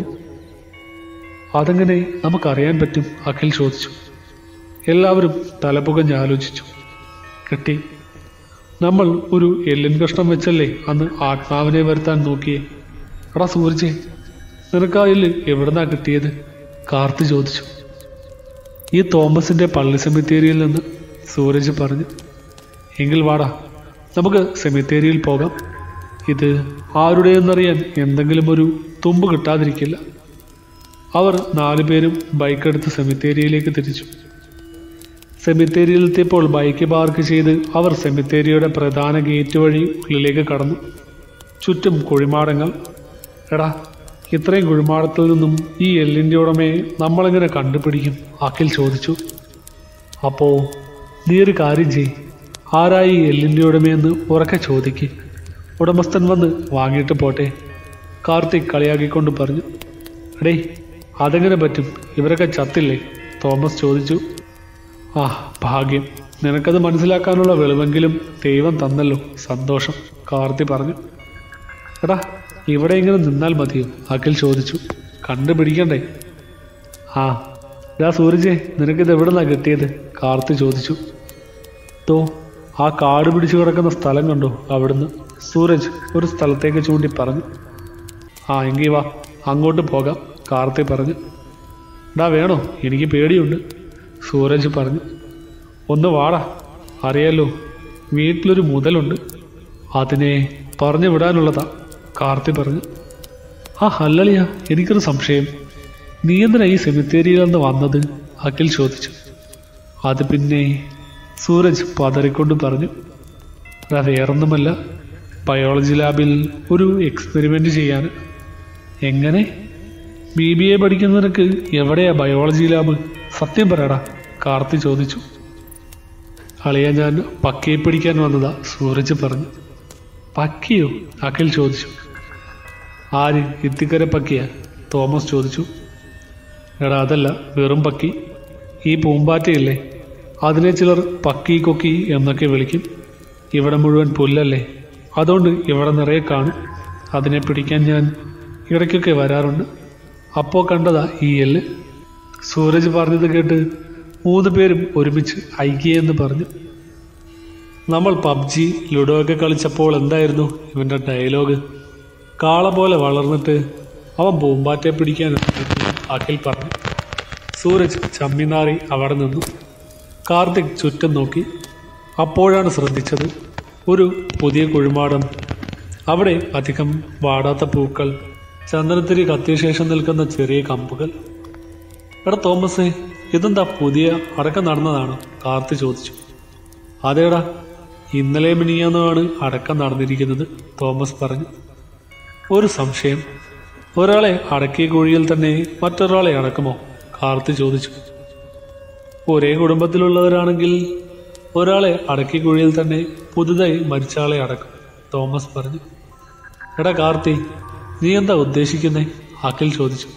അതെങ്ങനെ നമുക്കറിയാൻ പറ്റും അഖിൽ ചോദിച്ചു എല്ലാവരും തലപുകഞ്ഞ് ആലോചിച്ചു കിട്ടി നമ്മൾ ഒരു എല്ലിൻ കഷ്ണം വെച്ചല്ലേ അന്ന് ആത്മാവിനെ വരുത്താൻ നോക്കിയേ എടാ സൂരജെ നിനക്ക് ആ എല്ല് എവിടുന്നാ കിട്ടിയത് കാർത്തി ചോദിച്ചു ഈ തോമസിന്റെ പള്ളി സെമിത്തേരിയിൽ നിന്ന് സൂരജ് പറഞ്ഞു എങ്കിൽ വാടാ നമുക്ക് സെമിത്തേരിയിൽ പോകാം ഇത് ആരുടെയെന്നറിയാൻ എന്തെങ്കിലും ഒരു തുമ്പ് കിട്ടാതിരിക്കില്ല അവർ നാലുപേരും ബൈക്കെടുത്ത് സെമിത്തേരിയിലേക്ക് തിരിച്ചു സെമിത്തേരിയിലെത്തിയപ്പോൾ ബൈക്ക് പാർക്ക് ചെയ്ത് അവർ സെമിത്തേരിയുടെ പ്രധാന ഗേറ്റ് വഴി ഉള്ളിലേക്ക് കടന്നു ചുറ്റും കുഴിമാടങ്ങൾ എടാ ഇത്രയും കുഴിമാടത്തിൽ നിന്നും ഈ എല്ലിൻ്റെ ഉടമയെ നമ്മളെങ്ങനെ കണ്ടുപിടിക്കും അഖിൽ ചോദിച്ചു അപ്പോ നീ ഒരു കാര്യം ചെയ് ആരായി ഈ എല്ലിൻ്റെ ഉടമയെന്ന് ഉറക്കെ ചോദിക്ക് ഉടമസ്ഥൻ വന്ന് വാങ്ങിയിട്ട് പോട്ടെ കാർത്തിക് കളിയാക്കിക്കൊണ്ട് പറഞ്ഞു എടേ അതെങ്ങനെ പറ്റും ഇവരൊക്കെ ചത്തില്ലേ തോമസ് ചോദിച്ചു ആ ഭാഗ്യം നിനക്കത് മനസ്സിലാക്കാനുള്ള വെളിവെങ്കിലും ദൈവം തന്നല്ലോ സന്തോഷം കാർത്തി പറഞ്ഞു എടാ ഇവിടെ ഇങ്ങനെ നിന്നാൽ മതിയോ അഖിൽ ചോദിച്ചു കണ്ടുപിടിക്കണ്ടേ ആ ഡാ സൂരജെ നിനക്കിത് എവിടെ നിന്നാ കിട്ടിയത് കാർത്തി ചോദിച്ചു തോ ആ കാട് പിടിച്ചു കിടക്കുന്ന സ്ഥലം കണ്ടോ അവിടുന്ന് സൂരജ് ഒരു സ്ഥലത്തേക്ക് ചൂണ്ടി പറഞ്ഞു ആ എങ്കിൽ വാ അങ്ങോട്ട് പോകാം കാർത്തി പറഞ്ഞു ഡാ വേണോ എനിക്ക് പേടിയുണ്ട് സൂരജ് പറഞ്ഞു ഒന്ന് വാടാ അറിയാലോ വീട്ടിലൊരു മുതലുണ്ട് അതിനെ പറഞ്ഞു വിടാനുള്ളതാ കാർത്തി പറഞ്ഞു ആ ഹല്ലളിയ എനിക്കൊരു സംശയം നീ എന്തിനാ ഈ സെമിത്തേരിയിൽ നിന്ന് വന്നത് അഖിൽ ചോദിച്ചു അത് പിന്നെ സൂരജ് പതറിക്കൊണ്ട് പറഞ്ഞു "എടാ, വേറൊന്നുമല്ല ബയോളജി ലാബിൽ ഒരു എക്സ്പെരിമെൻ്റ് ചെയ്യാൻ എങ്ങനെ ബി ബി എ പഠിക്കുന്നവർക്ക് എവിടെയാ ബയോളജി ലാബ് സത്യം പറയടാ കാർത്തി ചോദിച്ചു അളിയ ഞാൻ പക്കയെ പിടിക്കാൻ വന്നതാ സൂരജ് പറഞ്ഞു പക്കിയോ അഖിൽ ചോദിച്ചു ആര് ഇത്തിക്കര പക്കിയ തോമസ് ചോദിച്ചു എടാ അതല്ല വെറും പക്കി ഈ പൂമ്പാറ്റയില്ലേ അതിനെ ചിലർ പക്കി കൊക്കി എന്നൊക്കെ വിളിക്കും ഇവിടെ മുഴുവൻ പുല്ലല്ലേ അതുകൊണ്ട് ഇവിടെ നിറയെ കാണും അതിനെ പിടിക്കാൻ ഞാൻ ഇടയ്ക്കൊക്കെ വരാറുണ്ട് അപ്പോൾ കണ്ടതാ ഈ എല്ല് സൂരജ് പറഞ്ഞത് കേട്ട് മൂന്ന് പേരും ഒരുമിച്ച് ഐക്യ എന്ന് പറഞ്ഞു നമ്മൾ പബ്ജി ലുഡോ ഒക്കെ കളിച്ചപ്പോൾ എന്തായിരുന്നു ഇവന്റെ ഡയലോഗ് കാള പോലെ വളർന്നിട്ട് അവൻ പൂമ്പാറ്റെ പിടിക്കാൻ എത്തുമെന്ന് അഖിൽ പറഞ്ഞു സൂരജ് ചമ്മിനാറി അവിടെ നിന്നു കാർത്തിക് ചുറ്റും നോക്കി അപ്പോഴാണ് ശ്രദ്ധിച്ചത് ഒരു പുതിയ കുഴിമാടം അവിടെ അധികം വാടാത്ത പൂക്കൾ ചന്ദനത്തിരി കത്തിയ ശേഷം നിൽക്കുന്ന ചെറിയ കമ്പുകൾ എടാ തോമസേ ഇതെന്താ പുതിയ അടക്കം നടന്നതാണോ കാർത്തി ചോദിച്ചു അതേടാ ഇന്നലെ മിനിയാന്നാണ് അടക്കം നടന്നിരിക്കുന്നത് തോമസ് പറഞ്ഞു ഒരു സംശയം ഒരാളെ അടക്കിയ കുഴിയിൽ തന്നെ മറ്റൊരാളെ അടക്കുമോ കാർത്തി ചോദിച്ചു ഒരേ കുടുംബത്തിലുള്ളവരാണെങ്കിൽ ഒരാളെ അടക്കിയ കുഴിയിൽ തന്നെ പുതുതായി മരിച്ചയാളെ അടക്കും തോമസ് പറഞ്ഞു എടാ കാർത്തി നീ എന്താ ഉദ്ദേശിക്കുന്നേ അഖിൽ ചോദിച്ചു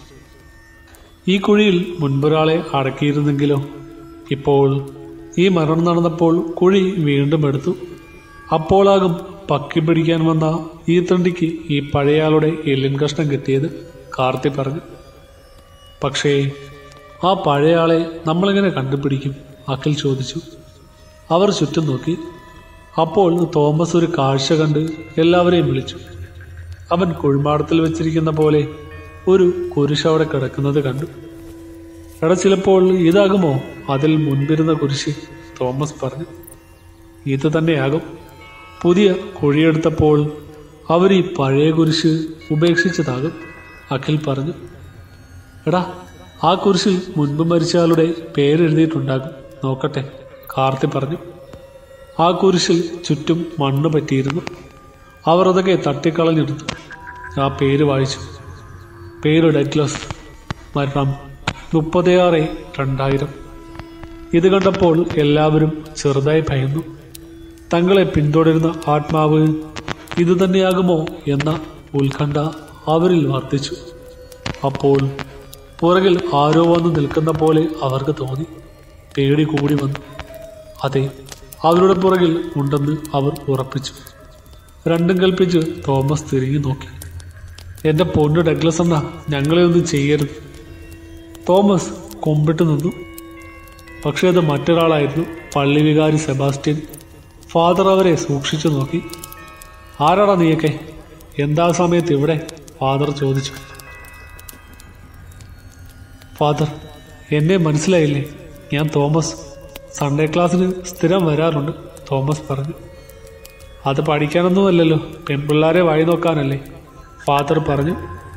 ഈ കുഴിയിൽ മുൻപൊരാളെ അടക്കിയിരുന്നെങ്കിലോ ഇപ്പോൾ ഈ മരണം നടന്നപ്പോൾ കുഴി വീണ്ടും എടുത്തു അപ്പോളാകും പക്കി പിടിക്കാൻ വന്ന ഈ തണ്ടിക്ക് ഈ പഴയയാളുടെ എല്ലിൻ കഷ്ണം കിട്ടിയത് കാർത്തി പറഞ്ഞു പക്ഷേ ആ പഴയയാളെ നമ്മളെങ്ങനെ കണ്ടുപിടിക്കും അഖിൽ ചോദിച്ചു അവർ ചുറ്റും നോക്കി അപ്പോൾ തോമസ് ഒരു കാഴ്ച കണ്ട് എല്ലാവരെയും വിളിച്ചു അവൻ കുഴിമാടത്തിൽ വെച്ചിരിക്കുന്ന പോലെ ഒരു കുരിശ് അവിടെ കിടക്കുന്നത് കണ്ടു എടാ ചിലപ്പോൾ ഇതാകുമോ അതിൽ മുൻപിരുന്ന കുരിശ് തോമസ് പറഞ്ഞു ഇത് തന്നെയാകും പുതിയ കുഴിയെടുത്തപ്പോൾ അവർ ഈ പഴയ കുരിശ് ഉപേക്ഷിച്ചതാകും അഖിൽ പറഞ്ഞു എടാ ആ കുരിശിൽ മുൻപ് മരിച്ചയാളുടെ പേരെഴുതിയിട്ടുണ്ടാകും നോക്കട്ടെ കാർത്തി പറഞ്ഞു ആ കുരിശിൽ ചുറ്റും മണ്ണ് പറ്റിയിരുന്നു അവർ അതൊക്കെ തട്ടിക്കളഞ്ഞെടുത്തു ആ പേര് വായിച്ചു പേര് ഡഗ്ലസ് മരണം മുപ്പത്തിയാറ് രണ്ടായിരം ഇത് കണ്ടപ്പോൾ എല്ലാവരും ചെറുതായി ഭയന്നു തങ്ങളെ പിന്തുടരുന്ന ആത്മാവ് ഇതുതന്നെയാകുമോ എന്ന ഉത്കണ്ഠ അവരിൽ വർദ്ധിച്ചു അപ്പോൾ പുറകിൽ ആരോ വന്ന് നിൽക്കുന്ന പോലെ അവർക്ക് തോന്നി പേടി കൂടി വന്നു അതെ അവരുടെ പുറകിൽ ഉണ്ടെന്ന് അവർ ഉറപ്പിച്ചു രണ്ടും കൽപ്പിച്ച് തോമസ് തിരിഞ്ഞു നോക്കി എൻ്റെ പൊന്നു ഡഗ്ലസ് എന്ന ഞങ്ങളെ ഒന്നും ചെയ്യരുത് തോമസ് കൊമ്പിട്ട് നിന്നു പക്ഷേ അത് മറ്റൊരാളായിരുന്നു പള്ളി വികാരി സെബാസ്റ്റ്യൻ ഫാദർ അവരെ സൂക്ഷിച്ചു നോക്കി ആരാടാ നീയൊക്കെ എന്താ സമയത്ത് ഇവിടെ ഫാദർ ചോദിച്ചു ഫാദർ എന്നെ മനസ്സിലായില്ലേ ഞാൻ തോമസ് സൺഡേ ക്ലാസ്സിന് സ്ഥിരം വരാറുണ്ട് തോമസ് പറഞ്ഞു അത് പഠിക്കാനൊന്നുമല്ലല്ലോ പെൺപിള്ളാരെ വഴി നോക്കാനല്ലേ ഫാദർ പറഞ്ഞു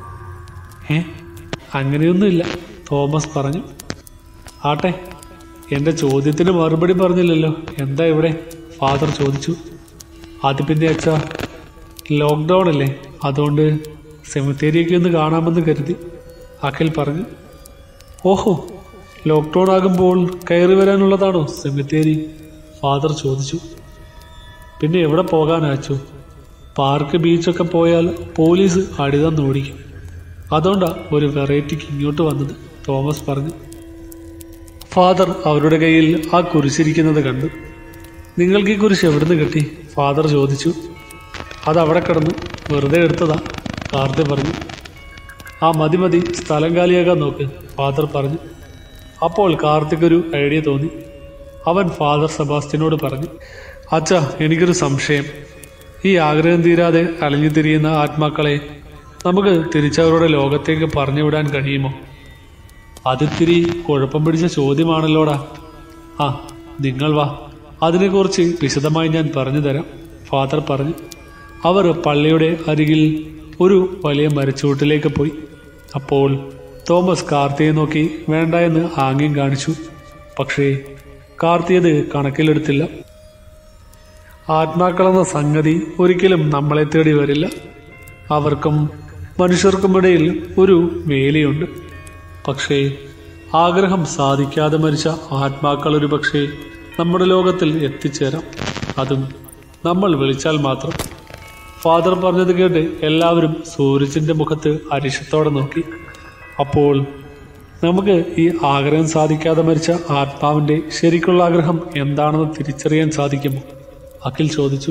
ഏ അങ്ങനെയൊന്നുമില്ല തോമസ് പറഞ്ഞു ആട്ടെ എൻ്റെ ചോദ്യത്തിന് മറുപടി പറഞ്ഞില്ലല്ലോ എന്താ ഇവിടെ ഫാദർ ചോദിച്ചു അത് പിന്നെ അച്ഛാ ലോക്ക്ഡൗൺ അല്ലേ അതുകൊണ്ട് സെമിത്തേരിയൊക്കെ ഒന്ന് കാണാമെന്ന് കരുതി അഖിൽ പറഞ്ഞു ഓഹോ ലോക്ക്ഡൗൺ ആകുമ്പോൾ കയറി വരാനുള്ളതാണോ സെമിത്തേരി ഫാദർ ചോദിച്ചു പിന്നെ എവിടെ പോകാനാച്ചു പാർക്ക് ബീച്ചൊക്കെ പോയാൽ പോലീസ് അടിതന്ന് ഓടിക്കും അതുകൊണ്ടാ ഒരു വെറൈറ്റിക്ക് ഇങ്ങോട്ട് വന്നത് തോമസ് പറഞ്ഞു ഫാദർ അവരുടെ കയ്യിൽ ആ കുരിശിരിക്കുന്നത് കണ്ടു നിങ്ങൾക്ക് ഈ കുരിശ് എവിടുന്ന് കിട്ടി ഫാദർ ചോദിച്ചു അത് അവിടെ കിടന്നു വെറുതെ എടുത്തതാ കാർത്തി പറഞ്ഞു ആ മതി മതി സ്ഥലം കാലിയാകാൻ നോക്ക് ഫാദർ പറഞ്ഞു അപ്പോൾ കാർത്തിക്കൊരു ഐഡിയ തോന്നി അവൻ ഫാദർ സെബാസ്റ്റ്യനോട് പറഞ്ഞു അച്ഛാ എനിക്കൊരു സംശയം ഈ ആഗ്രഹം തീരാതെ അലഞ്ഞു തിരിയുന്ന ആത്മാക്കളെ നമുക്ക് തിരിച്ചവരുടെ ലോകത്തേക്ക് പറഞ്ഞു വിടാൻ കഴിയുമോ അതിത്തിരി കുഴപ്പം പിടിച്ച ചോദ്യമാണല്ലോടാ ആ നിങ്ങൾ വാ അതിനെക്കുറിച്ച് വിശദമായി ഞാൻ പറഞ്ഞു തരാം ഫാദർ പറഞ്ഞു അവർ പള്ളിയുടെ അരികിൽ ഒരു വലിയ മരച്ചുവട്ടിലേക്ക് പോയി അപ്പോൾ തോമസ് കാർത്തിയെ നോക്കി വേണ്ട എന്ന് ആംഗ്യം കാണിച്ചു പക്ഷേ കാർത്തി അത് കണക്കിലെടുത്തില്ല ആത്മാക്കളെന്ന സംഗതി ഒരിക്കലും നമ്മളെ തേടി വരില്ല അവർക്കും മനുഷ്യർക്കുമിടയിൽ ഒരു വേലിയുണ്ട് പക്ഷേ ആഗ്രഹം സാധിക്കാതെ മരിച്ച ആത്മാക്കൾ ഒരു പക്ഷേ നമ്മുടെ ലോകത്തിൽ എത്തിച്ചേരാം അതും നമ്മൾ വിളിച്ചാൽ മാത്രം ഫാദർ പറഞ്ഞത് കേട്ട് എല്ലാവരും സൂരജിന്റെ മുഖത്ത് അരിശത്തോടെ നോക്കി അപ്പോൾ നമുക്ക് ഈ ആഗ്രഹം സാധിക്കാതെ മരിച്ച ആത്മാവിന്റെ ശരിക്കുള്ള ആഗ്രഹം എന്താണെന്ന് തിരിച്ചറിയാൻ സാധിക്കുമോ അഖിൽ ചോദിച്ചു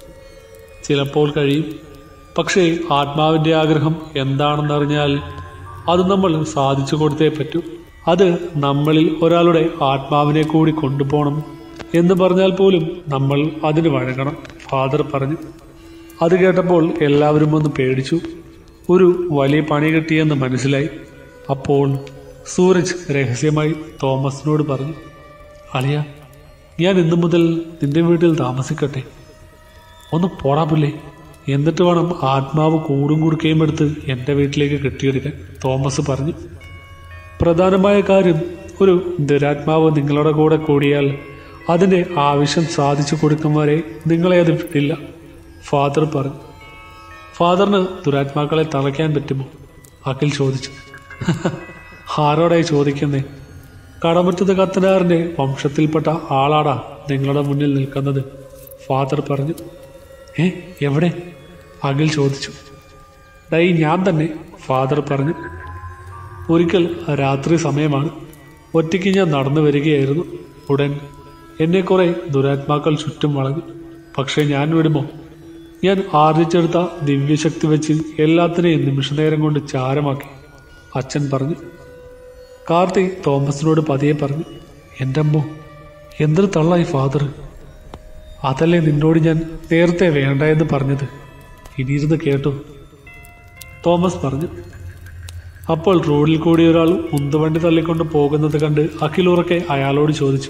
ചിലപ്പോൾ കഴിയും പക്ഷേ ആത്മാവിന്റെ ആഗ്രഹം എന്താണെന്നറിഞ്ഞാൽ അത് നമ്മൾ സാധിച്ചു കൊടുത്തേ പറ്റൂ അത് നമ്മളിൽ ഒരാളുടെ ആത്മാവിനെ കൂടി കൊണ്ടുപോകണം എന്ന് പറഞ്ഞാൽ പോലും നമ്മൾ അതിന് വഴങ്ങണം ഫാദർ പറഞ്ഞു അത് കേട്ടപ്പോൾ എല്ലാവരും ഒന്ന് പേടിച്ചു ഒരു വലിയ പണി കിട്ടിയെന്ന് മനസ്സിലായി അപ്പോൾ സൂരജ് രഹസ്യമായി തോമസിനോട് പറഞ്ഞു അളിയ ഞാൻ ഇന്നു മുതൽ നിന്റെ വീട്ടിൽ താമസിക്കട്ടെ ഒന്ന് പോടാ പുല്ലേ എന്നിട്ട് വേണം ആത്മാവ് കൂടും കുടുക്കയും എടുത്ത് എൻ്റെ വീട്ടിലേക്ക് കെട്ടിയെടുക്കാൻ തോമസ് പറഞ്ഞു പ്രധാനമായ കാര്യം ഒരു ദുരാത്മാവ് നിങ്ങളുടെ കൂടെ കൂടിയാൽ അതിൻ്റെ ആവശ്യം സാധിച്ചു കൊടുക്കും വരെ നിങ്ങളെ അത് വിട്ടില്ല ഫാദർ പറഞ്ഞു ഫാദറിന് ദുരാത്മാക്കളെ തളയ്ക്കാൻ പറ്റുമോ അഖിൽ ചോദിച്ചു ആരോടായി ചോദിക്കുന്നേ കടമറ്റത്ത് കത്തനാറിൻ്റെ വംശത്തിൽപ്പെട്ട ആളാടാ നിങ്ങളുടെ മുന്നിൽ നിൽക്കുന്നത് ഫാദർ പറഞ്ഞു ഏ എവിടെ അഖിൽ ചോദിച്ചു ഡൈ ഞാൻ തന്നെ ഫാദർ പറഞ്ഞു ഒരിക്കൽ രാത്രി സമയമാണ് ഒറ്റയ്ക്ക് ഞാൻ നടന്നു വരികയായിരുന്നു ഉടൻ എന്നെ കുറെ ദുരാത്മാക്കൾ ചുറ്റും വളഞ്ഞു പക്ഷേ ഞാൻ വിടുമോ ഞാൻ ആർജിച്ചെടുത്ത ദിവ്യശക്തി വെച്ച് എല്ലാത്തിനെയും നിമിഷനേരം കൊണ്ട് ചാരമാക്കി അച്ഛൻ പറഞ്ഞു കാർത്തി തോമസിനോട് പതിയെ പറഞ്ഞു എൻ്റെ അമ്മോ എന്തൊരു തള്ളായി ഫാദർ അതല്ലേ നിന്നോട് ഞാൻ നേരത്തെ വേണ്ട എന്ന് പറഞ്ഞത് ഇനിയിരുന്ന് കേട്ടു തോമസ് പറഞ്ഞു അപ്പോൾ റോഡിൽ കൂടി ഒരാൾ ഉന്തുവണ്ടി തള്ളിക്കൊണ്ട് പോകുന്നത് കണ്ട് അഖിൽ ഉറക്കെ അയാളോട് ചോദിച്ചു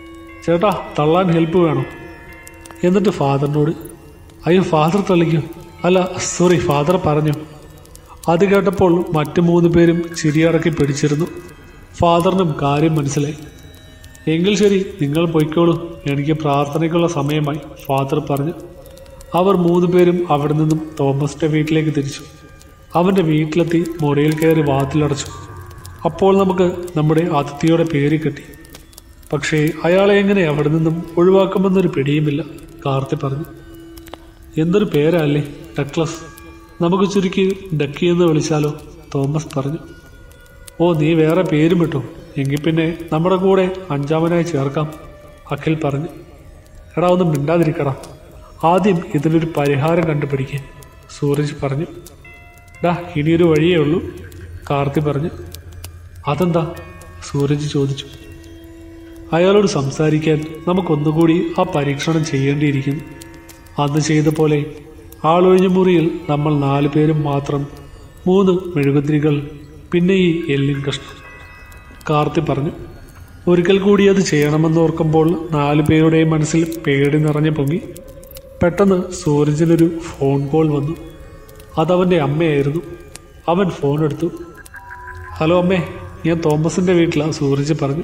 ചേട്ടാ തള്ളാൻ ഹെൽപ്പ് വേണോ എന്നിട്ട് ഫാദറിനോട് അയ്യോ ഫാദർ തള്ളിക്കോ അല്ല സോറി ഫാദർ പറഞ്ഞു അത് കേട്ടപ്പോൾ മറ്റു മൂന്ന് പേരും ചിരിയടക്കി പിടിച്ചിരുന്നു ഫാദറിനും കാര്യം മനസ്സിലായി എങ്കിൽ ശരി നിങ്ങൾ പൊയ്ക്കോളൂ എനിക്ക് പ്രാർത്ഥനയ്ക്കുള്ള സമയമായി ഫാദർ പറഞ്ഞു അവർ മൂന്ന് പേരും അവിടെ നിന്നും തോമസിന്റെ വീട്ടിലേക്ക് തിരിച്ചു അവൻ്റെ വീട്ടിലെത്തി മുറിയിൽ കയറി വാതിലടച്ചു അപ്പോൾ നമുക്ക് നമ്മുടെ അതിഥിയുടെ പേര് കിട്ടി പക്ഷേ അയാളെ എങ്ങനെ അവിടെ നിന്നും ഒഴിവാക്കുമെന്നൊരു പിടിയുമില്ല കാർത്തി പറഞ്ഞു എന്തൊരു പേരല്ലേ ഡക്ലസ് നമുക്ക് ചുരുക്കി ഡക്കി എന്ന് വിളിച്ചാലോ തോമസ് പറഞ്ഞു ഓ നീ വേറെ പേരും ഇട്ടു എങ്കിൽ പിന്നെ നമ്മുടെ കൂടെ അഞ്ചാമനായി ചേർക്കാം അഖിൽ പറഞ്ഞു എടാ ഒന്നും മിണ്ടാതിരിക്കടാ ആദ്യം ഇതിനൊരു പരിഹാരം കണ്ടുപിടിക്കുക സൂരജ് പറഞ്ഞു ഡാ ഇനിയൊരു വഴിയേ ഉള്ളൂ കാർത്തി പറഞ്ഞു അതെന്താ സൂരജ് ചോദിച്ചു അയാളോട് സംസാരിക്കാൻ നമുക്കൊന്നുകൂടി ആ പരീക്ഷണം ചെയ്യേണ്ടിയിരിക്കുന്നു അന്ന് ചെയ്ത പോലെ ആളൊഴിഞ്ഞ മുറിയിൽ നമ്മൾ നാലു പേരും മാത്രം മൂന്ന് മെഴുകുതിരികൾ പിന്നെ ഈ എല്ലിൻ കഷ്ണം കാർത്തി പറഞ്ഞു ഒരിക്കൽ കൂടി അത് ചെയ്യണമെന്ന് ഓർക്കുമ്പോൾ നാലു പേരുടെയും മനസ്സിൽ പേടി നിറഞ്ഞു പൊങ്ങി പെട്ടെന്ന് സൂരജിനൊരു ഫോൺ കോൾ വന്നു അതവൻ്റെ അമ്മയായിരുന്നു അവൻ ഫോൺ എടുത്തു ഹലോ അമ്മേ ഞാൻ തോമസിൻ്റെ വീട്ടിലാണ് സൂരജ് പറഞ്ഞു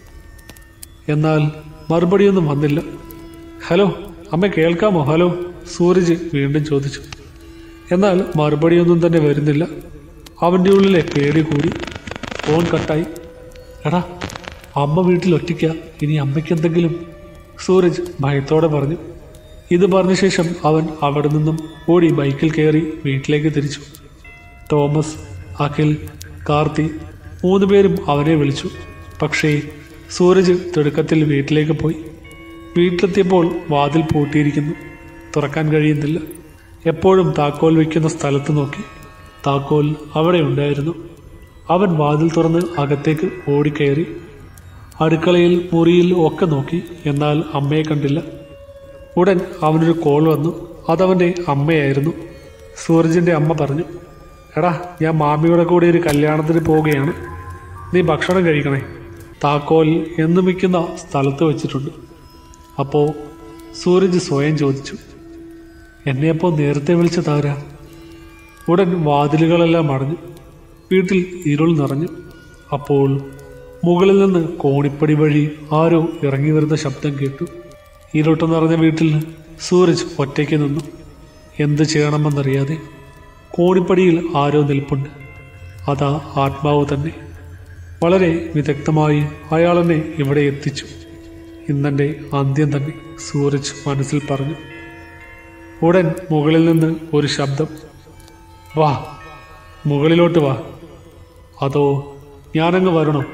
എന്നാൽ മറുപടിയൊന്നും വന്നില്ല ഹലോ അമ്മ കേൾക്കാമോ ഹലോ സൂരജ് വീണ്ടും ചോദിച്ചു എന്നാൽ മറുപടിയൊന്നും തന്നെ വരുന്നില്ല അവൻ്റെ ഉള്ളിലെ പേടി കൂടി ഫോൺ കട്ടായി എടാ അമ്മ വീട്ടിൽ ഒറ്റയ്ക്ക ഇനി അമ്മയ്ക്ക് എന്തെങ്കിലും സൂരജ് ഭയത്തോടെ പറഞ്ഞു ഇത് പറഞ്ഞ ശേഷം അവൻ അവിടെ നിന്നും ഓടി ബൈക്കിൽ കയറി വീട്ടിലേക്ക് തിരിച്ചു തോമസ് അഖിൽ കാർത്തി മൂന്ന് പേരും അവനെ വിളിച്ചു പക്ഷേ സൂരജ് തിടുക്കത്തിൽ വീട്ടിലേക്ക് പോയി വീട്ടിലെത്തിയപ്പോൾ വാതിൽ പൂട്ടിയിരിക്കുന്നു തുറക്കാൻ കഴിയുന്നില്ല എപ്പോഴും താക്കോൽ വയ്ക്കുന്ന സ്ഥലത്ത് നോക്കി താക്കോൽ അവിടെ ഉണ്ടായിരുന്നു അവൻ വാതിൽ തുറന്ന് അകത്തേക്ക് ഓടിക്കയറി അടുക്കളയിൽ മുറിയിൽ ഒക്കെ നോക്കി എന്നാൽ അമ്മയെ കണ്ടില്ല ഉടൻ അവനൊരു കോൾ വന്നു അതവൻ്റെ അമ്മയായിരുന്നു സൂരജിൻ്റെ അമ്മ പറഞ്ഞു എടാ ഞാൻ മാമിയുടെ കൂടെ ഒരു കല്യാണത്തിന് പോവുകയാണ് നീ ഭക്ഷണം കഴിക്കണേ താക്കോൽ എന്ന് വയ്ക്കുന്ന സ്ഥലത്ത് വെച്ചിട്ടുണ്ട് അപ്പോൾ സൂരജ് സ്വയം ചോദിച്ചു എന്നെ അപ്പോൾ നേരത്തെ വിളിച്ചതാരാ ഉടൻ വാതിലുകളെല്ലാം അടഞ്ഞു വീട്ടിൽ ഇരുൾ നിറഞ്ഞു അപ്പോൾ മുകളിൽ നിന്ന് കോണിപ്പടി വഴി ആരോ ഇറങ്ങി വരുന്ന ശബ്ദം കേട്ടു ഇരുട്ട് നിറഞ്ഞ വീട്ടിൽ സൂരജ് ഒറ്റയ്ക്ക് നിന്നു എന്ത് ചെയ്യണമെന്നറിയാതെ കോണിപ്പടിയിൽ ആരോ നിൽപ്പുണ്ട് അതാ ആത്മാവ് തന്നെ വളരെ വിദഗ്ധമായി അയാൾ എന്നെ ഇവിടെ എത്തിച്ചു ഇന്നെൻ്റെ അന്ത്യം തന്നെ സൂരജ് മനസ്സിൽ പറഞ്ഞു ഉടൻ മുകളിൽ നിന്ന് ഒരു ശബ്ദം വാ മുകളിലോട്ട് വാ അതോ ഞാനങ്ങ് വരണോ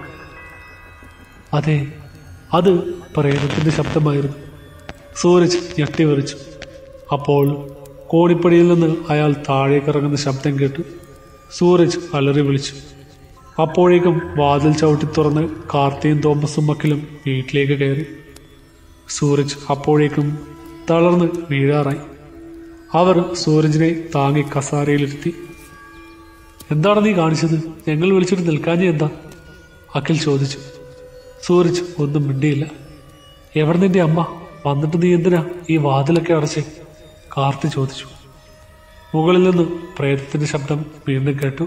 അതെ അത് പ്രേതത്തിൻ്റെ ശബ്ദമായിരുന്നു സൂരജ് ഞെട്ടിവെറിച്ചു അപ്പോൾ കോണിപ്പടിയിൽ നിന്ന് അയാൾ താഴേക്കിറങ്ങുന്ന ശബ്ദം കേട്ടു സൂരജ് അലറി വിളിച്ചു അപ്പോഴേക്കും വാതിൽ ചവിട്ടി തുറന്ന് കാർത്തിയും തോമസും മക്കളും വീട്ടിലേക്ക് കയറി സൂരജ് അപ്പോഴേക്കും തളർന്ന് വീഴാറായി അവർ സൂരജിനെ താങ്ങി കസാരയിലിരുത്തി എന്താണ് നീ കാണിച്ചത് ഞങ്ങൾ വിളിച്ചിട്ട് നിൽക്കാഞ്ഞ എന്താ അഖിൽ ചോദിച്ചു സൂരജ് ഒന്നും മിണ്ടിയില്ല എവിടെ നിന്റെ അമ്മ വന്നിട്ട് നീ എന്തിനാ ഈ വാതിലൊക്കെ അടച്ചേ കാർത്തി ചോദിച്ചു മുകളിൽ നിന്ന് പ്രേതത്തിന്റെ ശബ്ദം വീണ്ടും കേട്ടു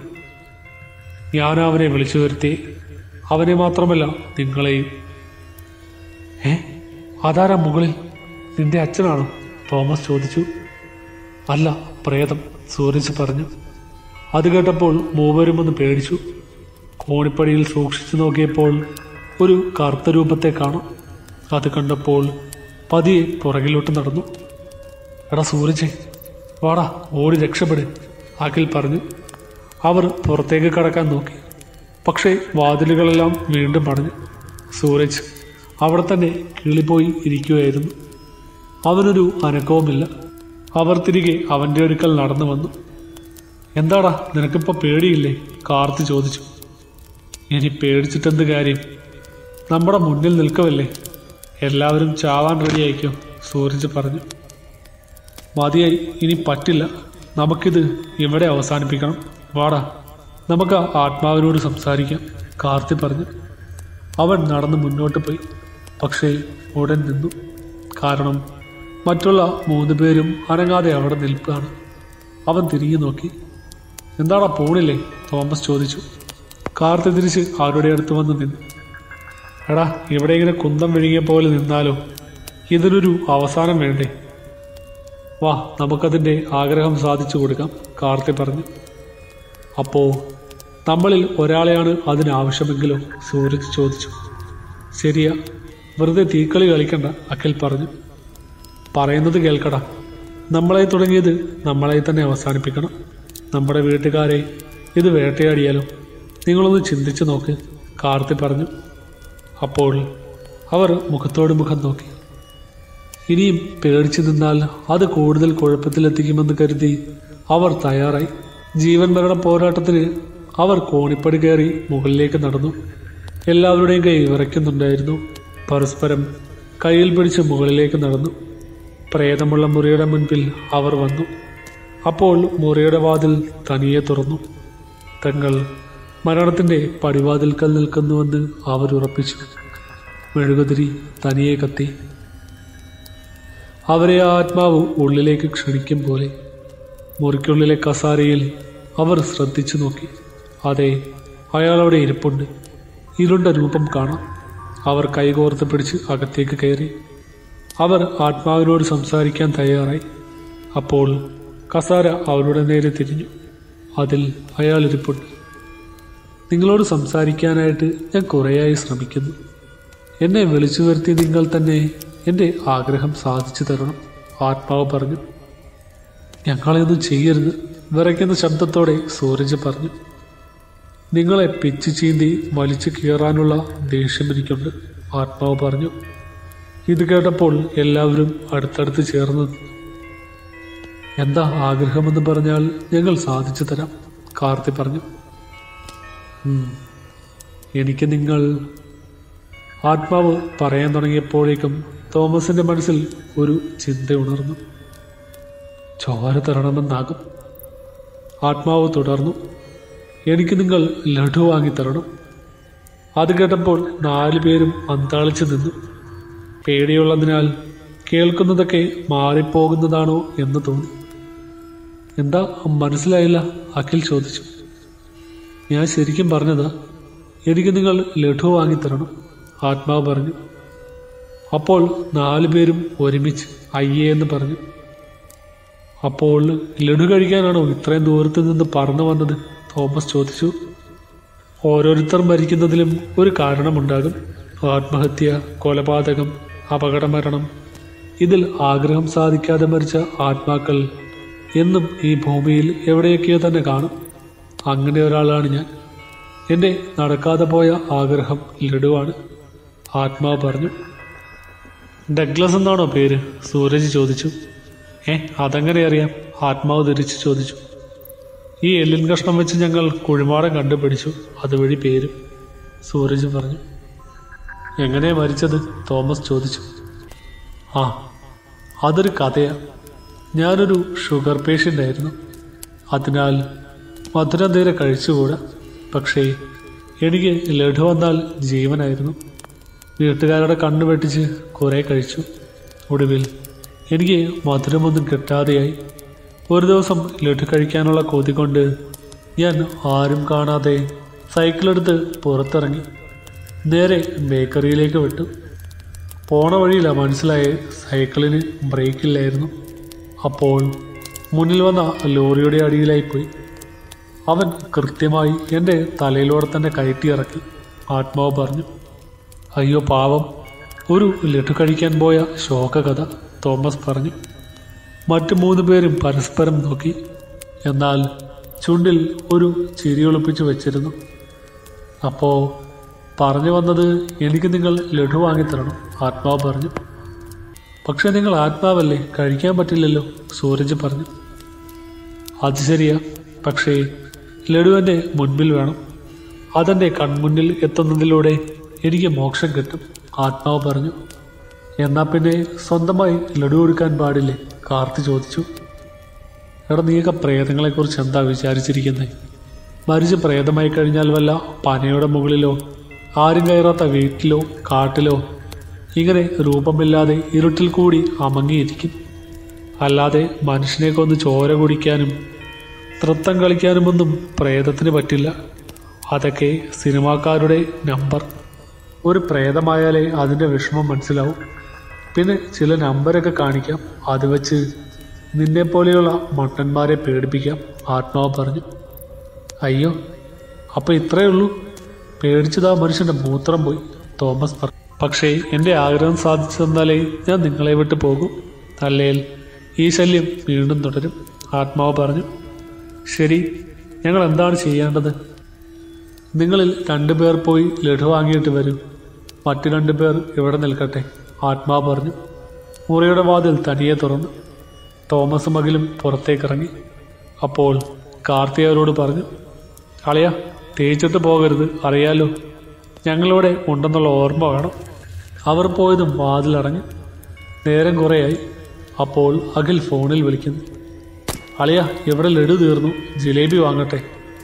ഞാൻ അവനെ വിളിച്ചു വരുത്തി അവനെ മാത്രമല്ല നിങ്ങളെയും ഏ അതാരാ മുകളിൽ നിന്റെ അച്ഛനാണോ തോമസ് ചോദിച്ചു അല്ല പ്രേതം സൂരജ് പറഞ്ഞു അത് കേട്ടപ്പോൾ മൂവരും ഒന്ന് പേടിച്ചു കോണിപ്പടിയിൽ സൂക്ഷിച്ചു നോക്കിയപ്പോൾ ഒരു കറുത്ത രൂപത്തെ കാണാം അത് കണ്ടപ്പോൾ പതിയെ പുറകിലോട്ട് നടന്നു എടാ സൂരജ് വാടാ ഓടി രക്ഷപ്പെട് അഖിൽ പറഞ്ഞു അവർ പുറത്തേക്ക് കടക്കാൻ നോക്കി പക്ഷേ വാതിലുകളെല്ലാം വീണ്ടും അടഞ്ഞു സൂരജ് അവിടെ തന്നെ കിളിപ്പോയി ഇരിക്കുകയായിരുന്നു അവനൊരു അനക്കവുമില്ല അവർ തിരികെ അവൻ്റെ അടുക്കൽ നടന്നു വന്നു എന്താടാ നിനക്കിപ്പോൾ പേടിയില്ലേ കാർത്തി ചോദിച്ചു ഇനി പേടിച്ചിട്ടെന്ത് കാര്യം നമ്മുടെ മുന്നിൽ നിൽക്കവല്ലേ എല്ലാവരും ചാവാൻ റെഡിയായിക്കോ സൂരജ് പറഞ്ഞു മതിയായി ഇനി പറ്റില്ല നമുക്കിത് ഇവിടെ അവസാനിപ്പിക്കണം വാടാ നമുക്ക് ആ ആത്മാവിനോട് സംസാരിക്കാം കാർത്തി പറഞ്ഞു അവൻ നടന്ന് മുന്നോട്ട് പോയി പക്ഷേ ഉടൻ നിന്നു കാരണം മറ്റുള്ള മൂന്ന് പേരും അനങ്ങാതെ അവിടെ നിൽക്കുകയാണ് അവൻ തിരിഞ്ഞു നോക്കി എന്താടാ പോണില്ലേ തോമസ് ചോദിച്ചു കാർത്തി തിരിച്ച് അവരുടെ അടുത്ത് വന്ന് നിന്നു എടാ ഇവിടെ ഇങ്ങനെ കുന്തം വിഴുങ്ങിയ പോലെ നിന്നാലോ ഇതിനൊരു അവസാനം വേണ്ടേ വാ നമുക്കതിൻ്റെ ആഗ്രഹം സാധിച്ചു കൊടുക്കാം കാർത്തി പറഞ്ഞു അപ്പോ നമ്മളിൽ ഒരാളെയാണ് അതിനാവശ്യമെങ്കിലോ സൂരജ് ചോദിച്ചു ശരിയാ വെറുതെ തീക്കളി കളിക്കണ്ട അഖിൽ പറഞ്ഞു പറയുന്നത് കേൾക്കടാ നമ്മളെ തുടങ്ങിയത് നമ്മളെ തന്നെ അവസാനിപ്പിക്കണം നമ്മുടെ വീട്ടുകാരെ ഇത് വേട്ടയാടിയാലോ നിങ്ങളൊന്ന് ചിന്തിച്ചു നോക്ക് കാർത്തി പറഞ്ഞു അപ്പോൾ അവർ മുഖത്തോട് മുഖം നോക്കി ഇനിയും പേടിച്ചു നിന്നാൽ അത് കൂടുതൽ കുഴപ്പത്തിലെത്തിക്കുമെന്ന് കരുതി അവർ തയ്യാറായി ജീവൻ മരണ പോരാട്ടത്തിന് അവർ കോണിപ്പടി കയറി മുകളിലേക്ക് നടന്നു എല്ലാവരുടെയും കൈ വിറയ്ക്കുന്നുണ്ടായിരുന്നു പരസ്പരം കയ്യിൽ പിടിച്ച് മുകളിലേക്ക് നടന്നു പ്രേതമുള്ള മുറിയുടെ മുൻപിൽ അവർ വന്നു അപ്പോൾ മുറിയുടെ വാതിൽ തനിയെ തുറന്നു തങ്ങൾ മരണത്തിന്റെ പടിവാതിൽക്കൽ നിൽക്കുന്നുവെന്ന് അവർ ഉറപ്പിച്ചു മെഴുകുതിരി തനിയെ കത്തി അവരെ ആ ആത്മാവ് ഉള്ളിലേക്ക് ക്ഷണിക്കും പോലെ മുറിക്കുള്ളിലെ കസാരയിൽ അവർ ശ്രദ്ധിച്ചു നോക്കി അതെ അയാളവിടെ ഇരിപ്പുണ്ട് ഇരുണ്ട രൂപം കാണാം അവർ കൈകോർത്ത് പിടിച്ച് അകത്തേക്ക് കയറി അവർ ആത്മാവിനോട് സംസാരിക്കാൻ തയ്യാറായി അപ്പോൾ കസാര അവരുടെ നേരെ തിരിഞ്ഞു അതിൽ അയാൾ ഇരിപ്പുണ്ട് നിങ്ങളോട് സംസാരിക്കാനായിട്ട് ഞാൻ കുറേയായി ശ്രമിക്കുന്നു എന്നെ വിളിച്ചു വരുത്തി നിങ്ങൾ തന്നെ എൻ്റെ ആഗ്രഹം സാധിച്ചു തരണം ആത്മാവ് പറഞ്ഞു ഞങ്ങളെയൊന്നും ചെയ്യരുത് വിറയ്ക്കുന്ന ശബ്ദത്തോടെ സൂരജ് പറഞ്ഞു നിങ്ങളെ പിച്ചു ചീന്തി വലിച്ചു കീറാനുള്ള ദേഷ്യം എനിക്കുണ്ട് ആത്മാവ് പറഞ്ഞു ഇത് കേട്ടപ്പോൾ എല്ലാവരും അടുത്തടുത്ത് ചേർന്ന് നിന്നു. എന്താ ആഗ്രഹമെന്ന് പറഞ്ഞാൽ ഞങ്ങൾ സാധിച്ചു തരാം കാർത്തി പറഞ്ഞു "ഉം, എനിക്ക് നിങ്ങൾ ആത്മാവ് പറയാൻ തുടങ്ങിയപ്പോഴേക്കും തോമസിന്റെ മനസ്സിൽ ഒരു ചിന്ത ഉണർന്നു ചോര തരണമെന്നാകും ആത്മാവ് തുടർന്നു എനിക്ക് നിങ്ങൾ ലഡു വാങ്ങിത്തരണം അത് കേട്ടപ്പോൾ നാലു പേരും അന്താളിച്ചു നിന്നു പേടിയുള്ളതിനാൽ കേൾക്കുന്നതൊക്കെ മാറിപ്പോകുന്നതാണോ എന്ന് തോന്നി എന്താ മനസ്സിലായില്ല അഖിൽ ചോദിച്ചു ഞാൻ ശരിക്കും പറഞ്ഞതാ എനിക്ക് നിങ്ങൾ ലഡു വാങ്ങിത്തരണം ആത്മാവ് പറഞ്ഞു അപ്പോൾ നാലു പേരും ഒരുമിച്ച് അയ്യേ എന്ന് പറഞ്ഞു അപ്പോൾ ലഡു കഴിക്കാനാണോ ഇത്രയും ദൂരത്ത് നിന്ന് പറന്നു വന്നത് തോമസ് ചോദിച്ചു ഓരോരുത്തർ മരിക്കുന്നതിലും ഒരു കാരണമുണ്ടാകും ആത്മഹത്യ കൊലപാതകം അപകടമരണം ഇതിൽ ആഗ്രഹം സാധിക്കാതെ മരിച്ച ആത്മാക്കൾ എന്നും ഈ ഭൂമിയിൽ എവിടെയൊക്കെയോ തന്നെ കാണും അങ്ങനെ ഒരാളാണ് ഞാൻ എൻ്റെ നടക്കാതെ പോയ ആഗ്രഹം ലഡുവാണ് ആത്മാവ് പറഞ്ഞു ഡഗ്ലസ് എന്നാണോ പേര് സൂരജ് ചോദിച്ചു ഏ അതെങ്ങനെ അറിയാം ആത്മാവ് ധരിച്ചു ചോദിച്ചു ഈ എല്ലിൻ കഷ്ണം വെച്ച് ഞങ്ങൾ കുഴിമാടം കണ്ടുപിടിച്ചു അതുവഴി പേരും സൂരജ് പറഞ്ഞു എങ്ങനെ മരിച്ചത് തോമസ് ചോദിച്ചു ആ അതൊരു കഥയാ ഞാനൊരു ഷുഗർ പേഷ്യൻ്റ് ആയിരുന്നു അതിനാൽ മധുരം തീരെ കഴിച്ചുകൂടാ പക്ഷേ എനിക്ക് ലഡു വന്നാൽ ജീവനായിരുന്നു വീട്ടുകാരുടെ കണ്ണു വെട്ടിച്ച് കുറേ കഴിച്ചു ഒടുവിൽ എനിക്ക് മധുരമൊന്നും കിട്ടാതെയായി ഒരു ദിവസം ലഡു കഴിക്കാനുള്ള കൊതി കൊണ്ട് ഞാൻ ആരും കാണാതെ സൈക്കിളെടുത്ത് പുറത്തിറങ്ങി നേരെ ബേക്കറിയിലേക്ക് വിട്ടു പോണ വഴിയില്ല മനസ്സിലായേ സൈക്കിളിന് ബ്രേക്കില്ലായിരുന്നു അപ്പോൾ മുന്നിൽ വന്ന ലോറിയുടെ അടിയിലായിപ്പോയി അവൻ കൃത്യമായി എൻ്റെ തലയിലൂടെ തന്നെ കയറ്റിയിറക്കി ആത്മാവ് പറഞ്ഞു അയ്യോ പാവം ഒരു ലഡു കഴിക്കാൻ പോയ ശോക കഥ തോമസ് പറഞ്ഞു മറ്റു മൂന്ന് പേരും പരസ്പരം നോക്കി എന്നാൽ ചുണ്ടിൽ ഒരു ചിരി ഒളിപ്പിച്ചു വെച്ചിരുന്നു അപ്പോൾ പറഞ്ഞു വന്നത് എനിക്ക് നിങ്ങൾ ലഡു വാങ്ങിത്തരണം ആത്മാവ് പറഞ്ഞു പക്ഷെ നിങ്ങൾ ആത്മാവല്ലേ കഴിക്കാൻ പറ്റില്ലല്ലോ സൂരജ് പറഞ്ഞു അത് ശരിയാ പക്ഷേ ലഡു എൻ്റെ മുൻപിൽ വേണം അതെൻ്റെ കൺമുന്നിൽ എത്തുന്നതിലൂടെ എനിക്ക് മോക്ഷം കിട്ടും ആത്മാവ് പറഞ്ഞു എന്നാ പിന്നെ സ്വന്തമായി ലഡു കൊടുക്കാൻ പാടില്ലേ കാർത്തി ചോദിച്ചു എടാ നീയൊക്കെ പ്രേതങ്ങളെക്കുറിച്ച് എന്താ വിചാരിച്ചിരിക്കുന്നത് മരിച്ച് പ്രേതമായി കഴിഞ്ഞാൽ വല്ല പനയുടെ മുകളിലോ ആരും കയറാത്ത വീട്ടിലോ കാട്ടിലോ ഇങ്ങനെ രൂപമില്ലാതെ ഇരുട്ടിൽ കൂടി അമങ്ങിയിരിക്കും അല്ലാതെ മനുഷ്യനെ കൊന്ന് ചോര കുടിക്കാനും നൃത്തം കളിക്കാനുമൊന്നും പ്രേതത്തിന് പറ്റില്ല അതൊക്കെ സിനിമാക്കാരുടെ നമ്പർ ഒരു പ്രേതമായാലേ അതിൻ്റെ വിഷമം മനസ്സിലാവും പിന്നെ ചില നമ്പരൊക്കെ കാണിക്കാം അത് വെച്ച് നിന്നെ പോലെയുള്ള മട്ടന്മാരെ പേടിപ്പിക്കാം ആത്മാവ് പറഞ്ഞു അയ്യോ അപ്പം ഇത്രയേ ഉള്ളൂ പേടിച്ചതാ മനുഷ്യൻ്റെ മൂത്രം പോയി തോമസ് പറഞ്ഞു പക്ഷേ എൻ്റെ ആഗ്രഹം സാധിച്ചു തന്നാലേ ഞാൻ നിങ്ങളെ വിട്ട് പോകും അല്ലേൽ ഈ ശല്യം വീണ്ടും തുടരും ആത്മാവ് പറഞ്ഞു ശരി ഞങ്ങൾ എന്താണ് ചെയ്യേണ്ടത് നിങ്ങളിൽ രണ്ടുപേർ പോയി ലഡു വാങ്ങിയിട്ട് വരും മറ്റു രണ്ടുപേർ ഇവിടെ നിൽക്കട്ടെ ആത്മാവ് പറഞ്ഞു മുറിയുടെ വാതിൽ തനിയെ തുറന്നു തോമസും മകിലും പുറത്തേക്കിറങ്ങി അപ്പോൾ കാർത്തികരോട് പറഞ്ഞു അളിയ തേച്ചിട്ട് പോകരുത് അറിയാലോ ഞങ്ങളിവിടെ ഉണ്ടെന്നുള്ള ഓർമ്മ വേണം അവർ പോയതും വാതിലടഞ്ഞു നേരം കുറേയായി അപ്പോൾ അഖിൽ ഫോണിൽ വിളിക്കുന്നു അളിയ ഇവിടെ ലഡു തീർന്നു ജിലേബി വാങ്ങട്ടെ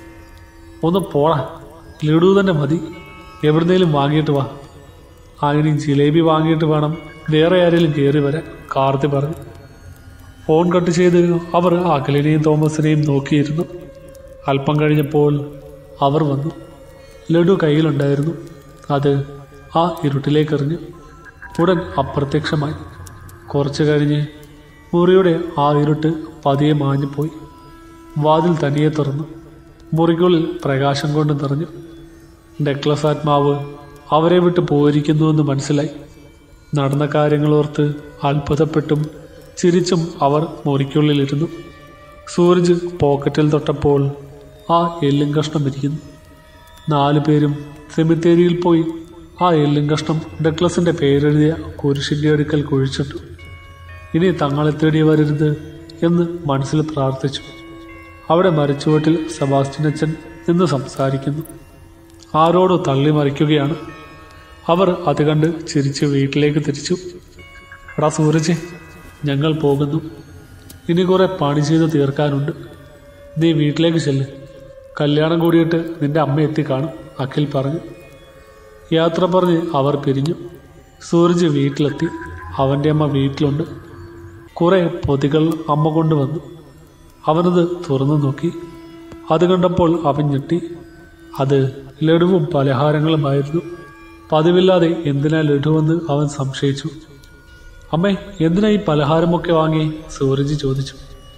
ഒന്ന് പോടാ ലഡു തന്നെ മതി എവിടുന്നേലും വാങ്ങിയിട്ട് വാ അങ്ങനെ ജിലേബി വാങ്ങിയിട്ട് വേണം വേറെ ആരെങ്കിലും കയറി വരാൻ കാർത്തി പറഞ്ഞു ഫോൺ കട്ട് ചെയ്ത് അവർ അഖിലിനെയും തോമസിനെയും നോക്കിയിരുന്നു അല്പം കഴിഞ്ഞപ്പോൾ അവർ വന്നു ലഡു കയ്യിലുണ്ടായിരുന്നു അത് ആ ഇരുട്ടിലേക്ക് എറിഞ്ഞു ഉടൻ അപ്രത്യക്ഷമായി കുറച്ചു കഴിഞ്ഞ് മുറിയുടെ ആ ഇരുട്ട് പതിയെ മാഞ്ഞുപോയി വാതിൽ തനിയെ തുറന്നു മുറിക്കുള്ളിൽ പ്രകാശം കൊണ്ട് നിറഞ്ഞു ഡെക്ലസ് ആത്മാവ് അവരെ വിട്ട് പോയിരിക്കുന്നുവെന്ന് മനസ്സിലായി നടന്ന കാര്യങ്ങളോർത്ത് അത്ഭുതപ്പെട്ടും ചിരിച്ചും അവർ മുറിക്കുള്ളിലിരുന്നു സൂരജ് പോക്കറ്റിൽ തൊട്ടപ്പോൾ ആ എല്ലും കഷ്ണം ഇരിക്കുന്നു നാലു പേരും സെമിത്തേരിയിൽ പോയി ആ എല്ലും കഷ്ണം ഡെക്ലസിന്റെ പേരെഴുതിയ കുരിശിന്റെ അടുക്കൽ കുഴിച്ചിട്ടു ഇനി തങ്ങളെ തേടി വരരുത് എന്ന് മനസ്സിൽ പ്രാർത്ഥിച്ചു അവിടെ മരിച്ചുവട്ടിൽ സെബാസ്റ്റ്യൻ അച്ഛൻ നിന്ന് സംസാരിക്കുന്നു ആരോടോ തള്ളി മറിക്കുകയാണ് അവർ അത് കണ്ട് ചിരിച്ച് വീട്ടിലേക്ക് തിരിച്ചു എടാ സൂരജ് ഞങ്ങൾ പോകുന്നു ഇനി കുറെ പണി ചെയ്ത് തീർക്കാനുണ്ട് നീ വീട്ടിലേക്ക് ചെല്ല് കല്യാണം കൂടിയിട്ട് നിന്റെ അമ്മ എത്തി കാണും അഖിൽ പറഞ്ഞു യാത്ര പറഞ്ഞ് അവർ പിരിഞ്ഞു സൂരജ് വീട്ടിലെത്തി അവൻ്റെ അമ്മ വീട്ടിലുണ്ട് കുറെ പൊതികൾ അമ്മ കൊണ്ടുവന്നു അവനത് തുറന്നു നോക്കി അത് കണ്ടപ്പോൾ അവൻ ഞെട്ടി അത് ലഡുവും പലഹാരങ്ങളുമായിരുന്നു പതിവില്ലാതെ എന്തിനാ ലഡുവെന്ന് അവൻ സംശയിച്ചു അമ്മേ എന്തിനാ ഈ പലഹാരമൊക്കെ വാങ്ങി സൂരജ് ചോദിച്ചു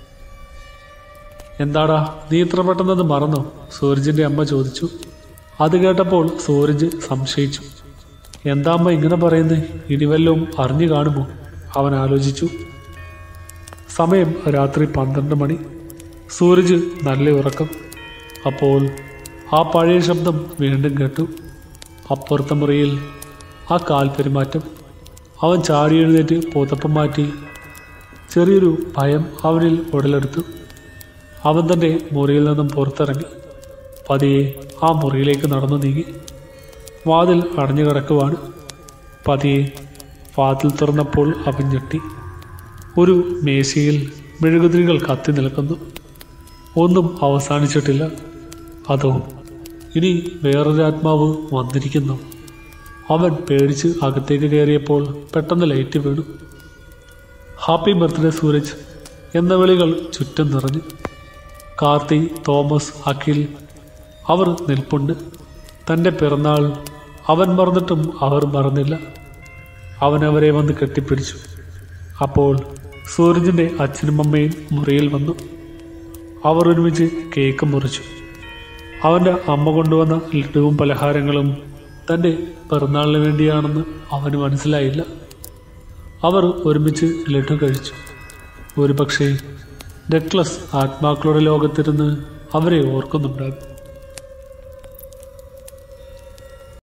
എന്താടാ നീ ഇത്ര പെട്ടെന്നത് മറന്നോ സൂരജിന്റെ അമ്മ ചോദിച്ചു അത് കേട്ടപ്പോൾ സൂരജ് സംശയിച്ചു എന്താ അമ്മ ഇങ്ങനെ പറയുന്നത് ഇനി വല്ലതും അറിഞ്ഞു കാണുമോ അവൻ ആലോചിച്ചു സമയം രാത്രി പന്ത്രണ്ട് മണി സൂരജ് നല്ല ഉറക്കം അപ്പോൾ ആ പഴയ ശബ്ദം വീണ്ടും കേട്ടു അപ്പുറത്തെ മുറിയിൽ ആ കാൽപെരുമാറ്റം അവൻ ചാടി എഴുന്നേറ്റ് പുതപ്പം മാറ്റി ചെറിയൊരു ഭയം അവനിൽ ഉടലെടുത്തു അവൻ തൻ്റെ മുറിയിൽ നിന്നും പുറത്തിറങ്ങി പതിയെ ആ മുറിയിലേക്ക് നടന്നു നീങ്ങി വാതിൽ അടഞ്ഞു കിടക്കുവാണ് പതിയെ വാതിൽ തുറന്നപ്പോൾ അവൻ ഞെട്ടി ഒരു മേശയിൽ മെഴുകുതിരികൾ കത്തി നിൽക്കുന്നു ഒന്നും അവസാനിച്ചിട്ടില്ല അതോ ഇനി വേറൊരു ആത്മാവ് വന്നിരിക്കുന്നു അവൻ പേടിച്ച് അകത്തേക്ക് കയറിയപ്പോൾ പെട്ടെന്ന് ലൈറ്റ് വീണു ഹാപ്പി ബർത്ത്ഡേ സൂരജ് എന്ന വിളികൾ ചുറ്റും നിറഞ്ഞു കാർത്തി തോമസ് അഖിൽ അവർ നിൽപ്പുണ്ട് തൻ്റെ പിറന്നാൾ അവൻ മറന്നിട്ടും അവർ മറന്നില്ല അവൻ അവരെ വന്ന് കെട്ടിപ്പിടിച്ചു അപ്പോൾ സൂരജിൻ്റെ അച്ഛനും അമ്മയും മുറിയിൽ വന്നു അവർ ഒരുമിച്ച് കേക്ക് മുറിച്ചു അവൻ്റെ അമ്മ കൊണ്ടുവന്ന ലഡുവും പലഹാരങ്ങളും തൻ്റെ പിറന്നാളിന് വേണ്ടിയാണെന്ന് അവന് മനസ്സിലായില്ല അവർ ഒരുമിച്ച് ലഡു കഴിച്ചു ഒരുപക്ഷെ ഡെക്ലസ് ആത്മാക്കളുടെ ലോകത്തിരുന്ന് അവരെ ഓർക്കുന്നുണ്ടാകും